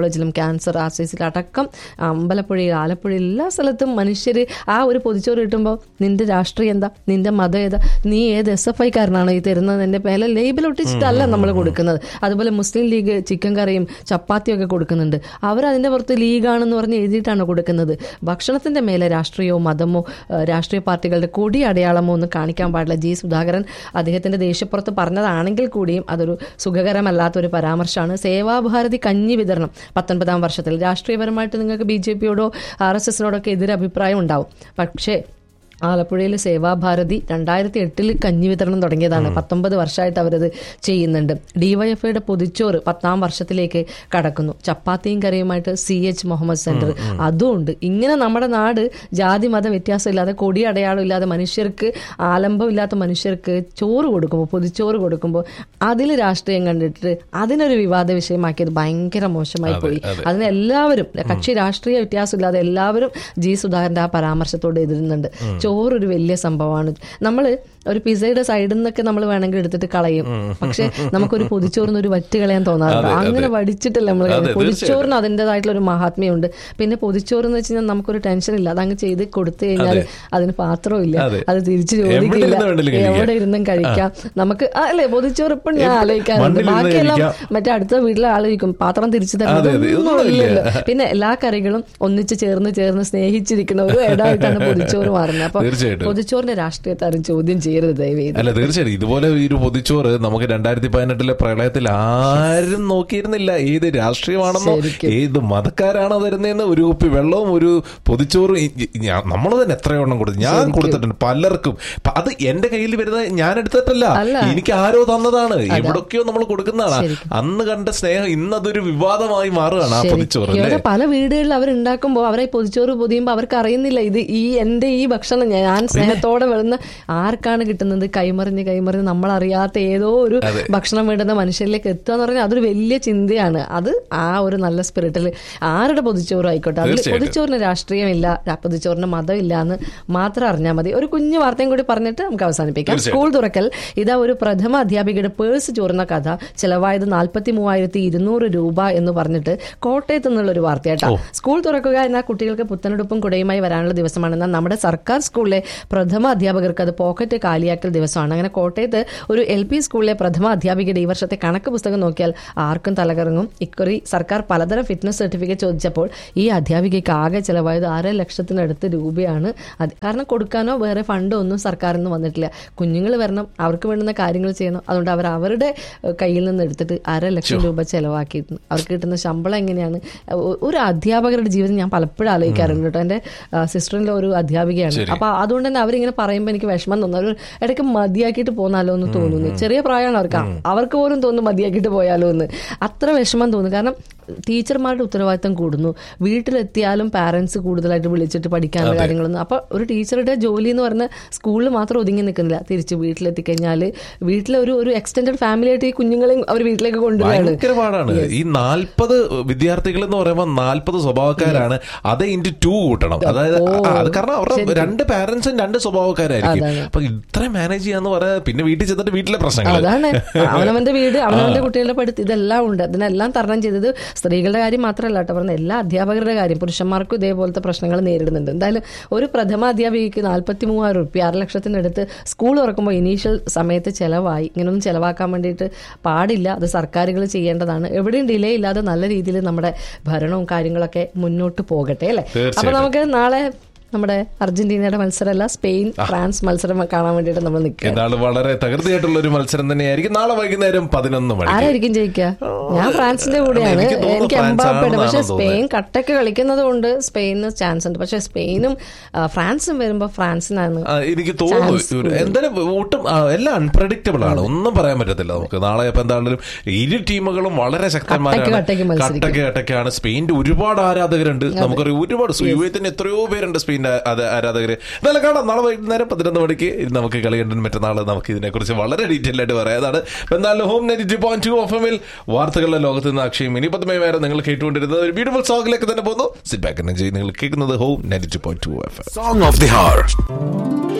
കോളേജിലും ക്യാൻസർ ആർ സി സിയിൽ അടക്കം അമ്പലപ്പുഴയിൽ ആലപ്പുഴയിൽ എല്ലാ സ്ഥലത്തും മനുഷ്യർ ആ ഒരു പൊതിച്ചോറ് കിട്ടുമ്പോൾ നിന്റെ രാഷ്ട്രീയം എന്താ നിന്റെ മതം ഏതാ നീ ഏത് എസ് എഫ് ഐക്കാരനാണോ ഈ തരുന്നത് എന്റെ മേലെ ലേബിൾ ഒട്ടിച്ചിട്ടല്ല നമ്മൾ കൊടുക്കുന്നത് അതുപോലെ മുസ്ലിം ലീഗ് ചിക്കൻ കറിയും ചപ്പാത്തിയും ഒക്കെ കൊടുക്കുന്നുണ്ട് അവർ അതിന്റെ പുറത്ത് ലീഗാണെന്ന് പറഞ്ഞ് എഴുതിയിട്ടാണ് കൊടുക്കുന്നത് ഭക്ഷണത്തിന്റെ മേലെ രാഷ്ട്രീയമോ മതമോ ഏഹ്, രാഷ്ട്രീയ പാർട്ടികളുടെ കൊടി അടയാളമോ ഒന്നും കാണിക്കാൻ പാടില്ല ജി സുധാകരൻ അദ്ദേഹത്തിന്റെ ദേശപ്പുറത്ത് പറഞ്ഞതാണെങ്കിൽ കൂടിയും അതൊരു സുഖകരമല്ലാത്തൊരു പരാമർശമാണ് സേവാഭാരതി കഞ്ഞി വിതരണം പത്തൊൻപതാം വർഷത്തിൽ രാഷ്ട്രീയപരമായിട്ട് നിങ്ങൾക്ക് ബി ജെ പിയോടോ ആർ എസ് എസിനോടൊക്കെ എതിരഭിപ്രായം ഉണ്ടാവും പക്ഷേ ആലപ്പുഴയിൽ സേവാഭാരതി രണ്ടായിരത്തി എട്ടിൽ കഞ്ഞി വിതരണം തുടങ്ങിയതാണ് പത്തൊമ്പത് വർഷമായിട്ട് അവരത് ചെയ്യുന്നുണ്ട് ഡിവൈഎഫ്ഐയുടെ പൊതിച്ചോറ് പത്താം വർഷത്തിലേക്ക് കടക്കുന്നു ചപ്പാത്തിയും കറിയുമായിട്ട് സി എച്ച് മുഹമ്മദ് സെന്റർ അതും ഉണ്ട് ഇങ്ങനെ നമ്മുടെ നാട് ജാതി മത വ്യത്യാസം ഇല്ലാതെ കൊടി അടയാളം ഇല്ലാതെ മനുഷ്യർക്ക് ആലംബം ഇല്ലാത്ത മനുഷ്യർക്ക് ചോറ് കൊടുക്കുമ്പോൾ പൊതിച്ചോറ് കൊടുക്കുമ്പോൾ അതിൽ രാഷ്ട്രീയം കണ്ടിട്ട് അതിനൊരു വിവാദ വിഷയമാക്കിയത് ഭയങ്കര മോശമായി പോയി അതിന് എല്ലാവരും കക്ഷി രാഷ്ട്രീയ വ്യത്യാസം ഇല്ലാതെ എല്ലാവരും ജി സുധാകരന്റെ ആ പരാമർശത്തോട് എതിരുന്നുണ്ട് ചോറൊരു വലിയ സംഭവമാണ് നമ്മൾ ഒരു പിസയുടെ സൈഡിൽ നിന്നൊക്കെ നമ്മൾ വേണമെങ്കിൽ എടുത്തിട്ട് കളയും പക്ഷെ നമുക്കൊരു പൊതിച്ചോറിന് ഒരു വറ്റ് കളയാൻ തോന്നാറുണ്ട് അങ്ങനെ വടിച്ചിട്ടല്ല നമ്മൾ അതെ, പൊതിച്ചോറിന് അതിൻ്റെതായിട്ടുള്ള ഒരു മഹാത്മ്യമുണ്ട് പിന്നെ പൊതിച്ചോറ് എന്ന് വെച്ച് കഴിഞ്ഞാൽ നമുക്കൊരു ടെൻഷൻ ഇല്ല അതങ്ങ് ചെയ്ത് കൊടുത്തു കഴിഞ്ഞാൽ അതിന് പാത്രവും ഇല്ല അതെ. അത് തിരിച്ചു എവിടെ ചോദിക്കില്ല ഇരുന്ന് വേണമെങ്കിലും കഴിക്കാം. എവിടെ ഇരുന്നും കഴിക്കാം നമുക്ക് ആ, അല്ലേ പൊതിച്ചോറ് ഇപ്പം ഞാൻ ആലോചിക്കാറുണ്ട് മണ്ണിലിരുന്ന് ബാക്കിയെല്ലാം കഴിക്കാം. മറ്റേ അടുത്ത വീട്ടിലെ ആലോചിക്കും പാത്രം തിരിച്ചു അതെ, അതെ. തരണം ഇതൊന്നും ഇല്ല. പിന്നെ എല്ലാ കറികളും ഒന്നിച്ച് ചേർന്ന് ചേർന്ന് സ്നേഹിച്ചിരിക്കുന്ന ഒരു ഇടമായിട്ടാണ് പൊതിച്ചോറ് മാറുന്നത് അപ്പൊ തീർച്ചയായിട്ടും. പൊതിച്ചോറിന്റെ രാഷ്ട്രീയത്തെ ആരും ചോദ്യം ചെയ്യരുത് ദയവേത് അല്ല തീർച്ചയായും ഇതുപോലെ ഈ ഒരു പൊതിച്ചോറ് നമുക്ക് രണ്ടായിരത്തി പതിനെട്ടിലെ പ്രളയത്തിൽ ആരും നോക്കിയിരുന്നില്ല ഏത് രാഷ്ട്രീയമാണെന്നോ ശരിക്കും. ഏത് മതക്കാരാണോ തരുന്നതെന്ന് ഒരു കുപ്പി വെള്ളവും ഒരു പൊതിച്ചോറും നമ്മൾ തന്നെ എത്രയെണ്ണം കൊടുത്തു ഞാൻ കൊടുത്തിട്ടുണ്ട് പലർക്കും പ- അത് എന്റെ കയ്യിൽ വരുന്നത് ഞാൻ എടുത്തിട്ടല്ല അല്ല. എനിക്ക് ആരോ തന്നതാണ് എവിടൊക്കെയോ നമ്മൾ കൊടുക്കുന്നതാണ് ശരിക്കും. അന്ന് കണ്ട സ്നേഹം ഇന്നതൊരു വിവാദമായി മാറുകയാണ് ആ പൊതിച്ചോറ് ഇവിടെ അല്ലേ പല വീടുകളിൽ അവരുണ്ടാക്കുമ്പോൾ അവരെ പൊതിച്ചോറ് പൊതിയുമ്പോൾ അവർക്ക് അറിയുന്നില്ല ഇത് ഈ എന്റെ ഈ ഭക്ഷണം ഞാൻ സ്നേഹത്തോടെ വരുന്ന ആർക്കാണ് കിട്ടുന്നത് കൈമറിഞ്ഞ് കൈമറിഞ്ഞ് നമ്മൾ അറിയാത്ത ഏതോ ഒരു ഭക്ഷണം വേണ്ടുന്ന മനുഷ്യരിലേക്ക് എത്തുക എന്ന് പറഞ്ഞാൽ അതൊരു വലിയ ചിന്തയാണ് അത് ആ ഒരു നല്ല സ്പിരിറ്റിൽ ആരുടെ പൊതിച്ചോറും ആയിക്കോട്ടെ അതിൽ തീർച്ചയായിട്ടും. പൊതിച്ചോറിന് രാഷ്ട്രീയമില്ല ര- പൊതിച്ചോറിന് മതമില്ല എന്ന് മാത്രം അറിഞ്ഞാൽ മതി ഒരു കുഞ്ഞു വാർത്തയും കൂടി പറഞ്ഞിട്ട് നമുക്ക് അവസാനിപ്പിക്കാം തീർച്ചയായിട്ടും. സ്കൂൾ തുറക്കൽ ഇതാ ഒരു പ്രഥമ അധ്യാപികയുടെ പേഴ്സ് ചോർന്ന കഥ ചെലവായത് നാൽപ്പത്തി മൂവായിരത്തി ഇരുന്നൂറ് രൂപ എന്ന് പറഞ്ഞിട്ട് കോട്ടയത്ത് നിന്നുള്ള ഒരു വാർത്തയാട്ടോ സ്കൂൾ തുറക്കുക എന്നാൽ കുട്ടികൾക്ക് പുത്തനെടുപ്പും കുടയുമായി വരാനുള്ള ദിവസമാണ് എന്നാൽ നമ്മുടെ സർക്കാർ സ്കൂളിലെ പ്രഥമ അധ്യാപകർക്ക് അത് പോക്കറ്റ് കാലിയാക്കൽ ദിവസമാണ് അങ്ങനെ കോട്ടയത്ത് ഒരു എൽ പി സ്കൂളിലെ പ്രഥമ അധ്യാപികയുടെ ഈ വർഷത്തെ കണക്ക് പുസ്തകം നോക്കിയാൽ ആർക്കും തലകറങ്ങും ഇക്കുറി സർക്കാർ പലതരം ഫിറ്റ്നസ് സർട്ടിഫിക്കറ്റ് ചോദിച്ചപ്പോൾ ഈ അധ്യാപികയ്ക്ക് ആകെ ചെലവായത് അര ലക്ഷത്തിനടുത്ത് രൂപയാണ് അത് കാരണം കൊടുക്കാനോ വേറെ ഫണ്ടോ ഒന്നും സർക്കാരിൽ നിന്ന് വന്നിട്ടില്ല കുഞ്ഞുങ്ങൾ വരണം അവർക്ക് വേണ്ടുന്ന കാര്യങ്ങൾ ചെയ്യണം അതുകൊണ്ട് അവർ അവരുടെ ഏഹ്, കയ്യിൽ നിന്ന് എടുത്തിട്ട് അര ലക്ഷം രൂപ ചെലവാക്കിയിരുന്നു അവർക്ക് കിട്ടുന്ന ശമ്പളം എങ്ങനെയാണ് ഒ- ഒരു അധ്യാപകരുടെ ജീവിതം ഞാൻ പലപ്പോഴും ആലോചിക്കാറുണ്ട് കേട്ടോ എൻ്റെ സിസ്റ്ററിൻ്റെ ഒരു അധ്യാപികയാണ് അപ്പൊ അതുകൊണ്ട് തന്നെ അവരിങ്ങനെ പറയുമ്പോൾ എനിക്ക് വിഷമം തോന്നുന്നു അവർ ഇടയ്ക്ക് മതിയാക്കിയിട്ട് പോന്നാലോ എന്ന് തോന്നുന്നു ചെറിയ പ്രായമാണ് അവർക്ക് അവർക്ക് പോലും തോന്നുന്നു മതിയാക്കിയിട്ട് പോയാലോ എന്ന് അത്ര വിഷമം തോന്നുന്നു കാരണം ടീച്ചർമാരുടെ ഉത്തരവാദിത്തം കൂടുന്നു വീട്ടിലെത്തിയാലും പാരന്റ്സ് കൂടുതലായിട്ട് വിളിച്ചിട്ട് പഠിക്കാനുള്ള കാര്യങ്ങളൊന്നും അപ്പൊ ഒരു ടീച്ചറുടെ ജോലി എന്ന് പറഞ്ഞാൽ സ്കൂളിൽ മാത്രം ഒതുങ്ങി നിൽക്കുന്നില്ല തിരിച്ച് വീട്ടിലെത്തിക്കഴിഞ്ഞാൽ വീട്ടിലെ ഒരു ഒരു എക്സ്റ്റെൻഡഡ് ഫാമിലി ആയിട്ട് ഈ കുഞ്ഞുങ്ങളെയും അവർ വീട്ടിലേക്ക് കൊണ്ടുവരികയാണ് ഭയങ്കര പാടാണ് ഈ നാൽപ്പത് വിദ്യാർത്ഥികൾ എന്ന് പറയുമ്പോൾ നാൽപ്പത് സ്വഭാവക്കാരാണ് അത് ഇൻറ്റു ടു കൂട്ടണം അതായത് ആ, അത് കാരണം അവരുടെ രണ്ട് പാരന്റ്സും രണ്ട് സ്വഭാവക്കാരായിരിക്കും അതാണ്. അപ്പൊ ഇത്ര മാനേജ് ചെയ്യാന്ന് പറയാൻ പിന്നെ വീട്ടിൽ ചെന്നിട്ട് വീട്ടിലെ പ്രശ്നങ്ങൾ അതാണ് അവനവന്റെ വീട് അവനവന്റെ കുട്ടികളുടെ പഠിത്തം ഇതെല്ലാം ഉണ്ട് അതിനെല്ലാം തരണം ചെയ്തത് സ്ത്രീകളുടെ കാര്യം മാത്രമല്ല കേട്ടോ പറഞ്ഞ എല്ലാ അധ്യാപകരുടെ കാര്യം പുരുഷന്മാർക്കും ഇതേപോലത്തെ പ്രശ്നങ്ങൾ നേരിടുന്നുണ്ട് എന്തായാലും ഒരു പ്രഥമ അധ്യാപികയ്ക്ക് നാൽപ്പത്തി മൂവായിരം റുപ്യ ആറ് ലക്ഷത്തിനടുത്ത് സ്കൂൾ തുറക്കുമ്പോൾ ഇനീഷ്യൽ സമയത്ത് ചെലവായി ഇങ്ങനൊന്നും ചെലവാക്കാൻ വേണ്ടിയിട്ട് പാടില്ല അത് സർക്കാരുകൾ ചെയ്യേണ്ടതാണ് എവിടെയും ഡിലേ ഇല്ലാതെ നല്ല രീതിയിൽ നമ്മുടെ ഭരണവും കാര്യങ്ങളൊക്കെ മുന്നോട്ട് പോകട്ടെ അല്ലേ അപ്പൊ തീർച്ചയായിട്ടും. നമുക്ക് നാളെ നമ്മുടെ അർജന്റീനയുടെ മത്സരമല്ല സ്പെയിൻ ഫ്രാൻസ് മത്സരം കാണാൻ വേണ്ടിയിട്ട് നമ്മൾ നിൽക്കുക എന്നാണ് വളരെ തകൃതിയായിട്ടുള്ള ഒരു മത്സരം തന്നെയായിരിക്കും നാളെ വൈകുന്നേരം പതിനൊന്ന് മണിക്ക് ആരായിരിക്കും ജയിക്കുക ഞാൻ ഫ്രാൻസിന്റെ കൂടെയാണ് എനിക്ക് തോന്നുന്നു എനിക്ക് ഫ്രാൻസ് എംബാപ്പയുടെ പക്ഷെ ആണെന്നാണ് സ്പെയിൻ കട്ടക്ക് കളിക്കുന്നത് കൊണ്ട് സ്പെയിന് ചാൻസ് ഉണ്ട് പക്ഷെ സ്പെയിനും ആ, ഫ്രാൻസും വരുമ്പോ ഫ്രാൻസിനാണ് ആ, എനിക്ക് തോന്നുന്നു Chance ഒരു- എന്തായാലും ഒട്ടും ആ, എല്ലാം അൺപ്രഡിക്റ്റബിൾ ആണ് ഒന്നും പറയാൻ പറ്റത്തില്ല നമുക്ക് നാളെ ഇപ്പൊ എന്താണെങ്കിലും ഇരു ടീമുകളും വളരെ ശക്തന്മാരാണ് കട്ടക്ക് കട്ടക്ക് മത്സരിക്കും. കട്ടക്ക് കട്ടക്കാണ് സ്പെയിന്റെ ഒരുപാട് ആരാധകരുണ്ട് നമുക്കറിയാം ഒരുപാട് യു എത്തിന് എത്രയോ പേരുണ്ട് സ്പെയിന്റെ ആരാ- ആരാധകര് എന്നാലും കാണാം നാളെ വൈകുന്നേരം പതിനൊന്ന് മണിക്ക് നമുക്ക് കളി കണ്ടു മറ്റന്നാൾ നമുക്ക് ഇതിനെക്കുറിച്ച് വളരെ ഡീറ്റെയിൽ ആയിട്ട് പറയാം അതാണ് ഇപ്പൊ എന്തായാലും home net point two of എമ്മിൽ വാർത്തകളുടെ ലോകത്ത് നിന്ന് അക്ഷയും ഇനി പത്തുമേ വരെ നിങ്ങൾ കേട്ടുകൊണ്ടിരുന്നത് ഒരു ബ്യൂട്ടിഫുൾ സോങ്ങിലേക്ക് തന്നെ പോകുന്നു സിറ്റ് ബാക്ക് എനർജി നിങ്ങൾ കേൾക്കുന്നത് home net point two F Song of the Hour.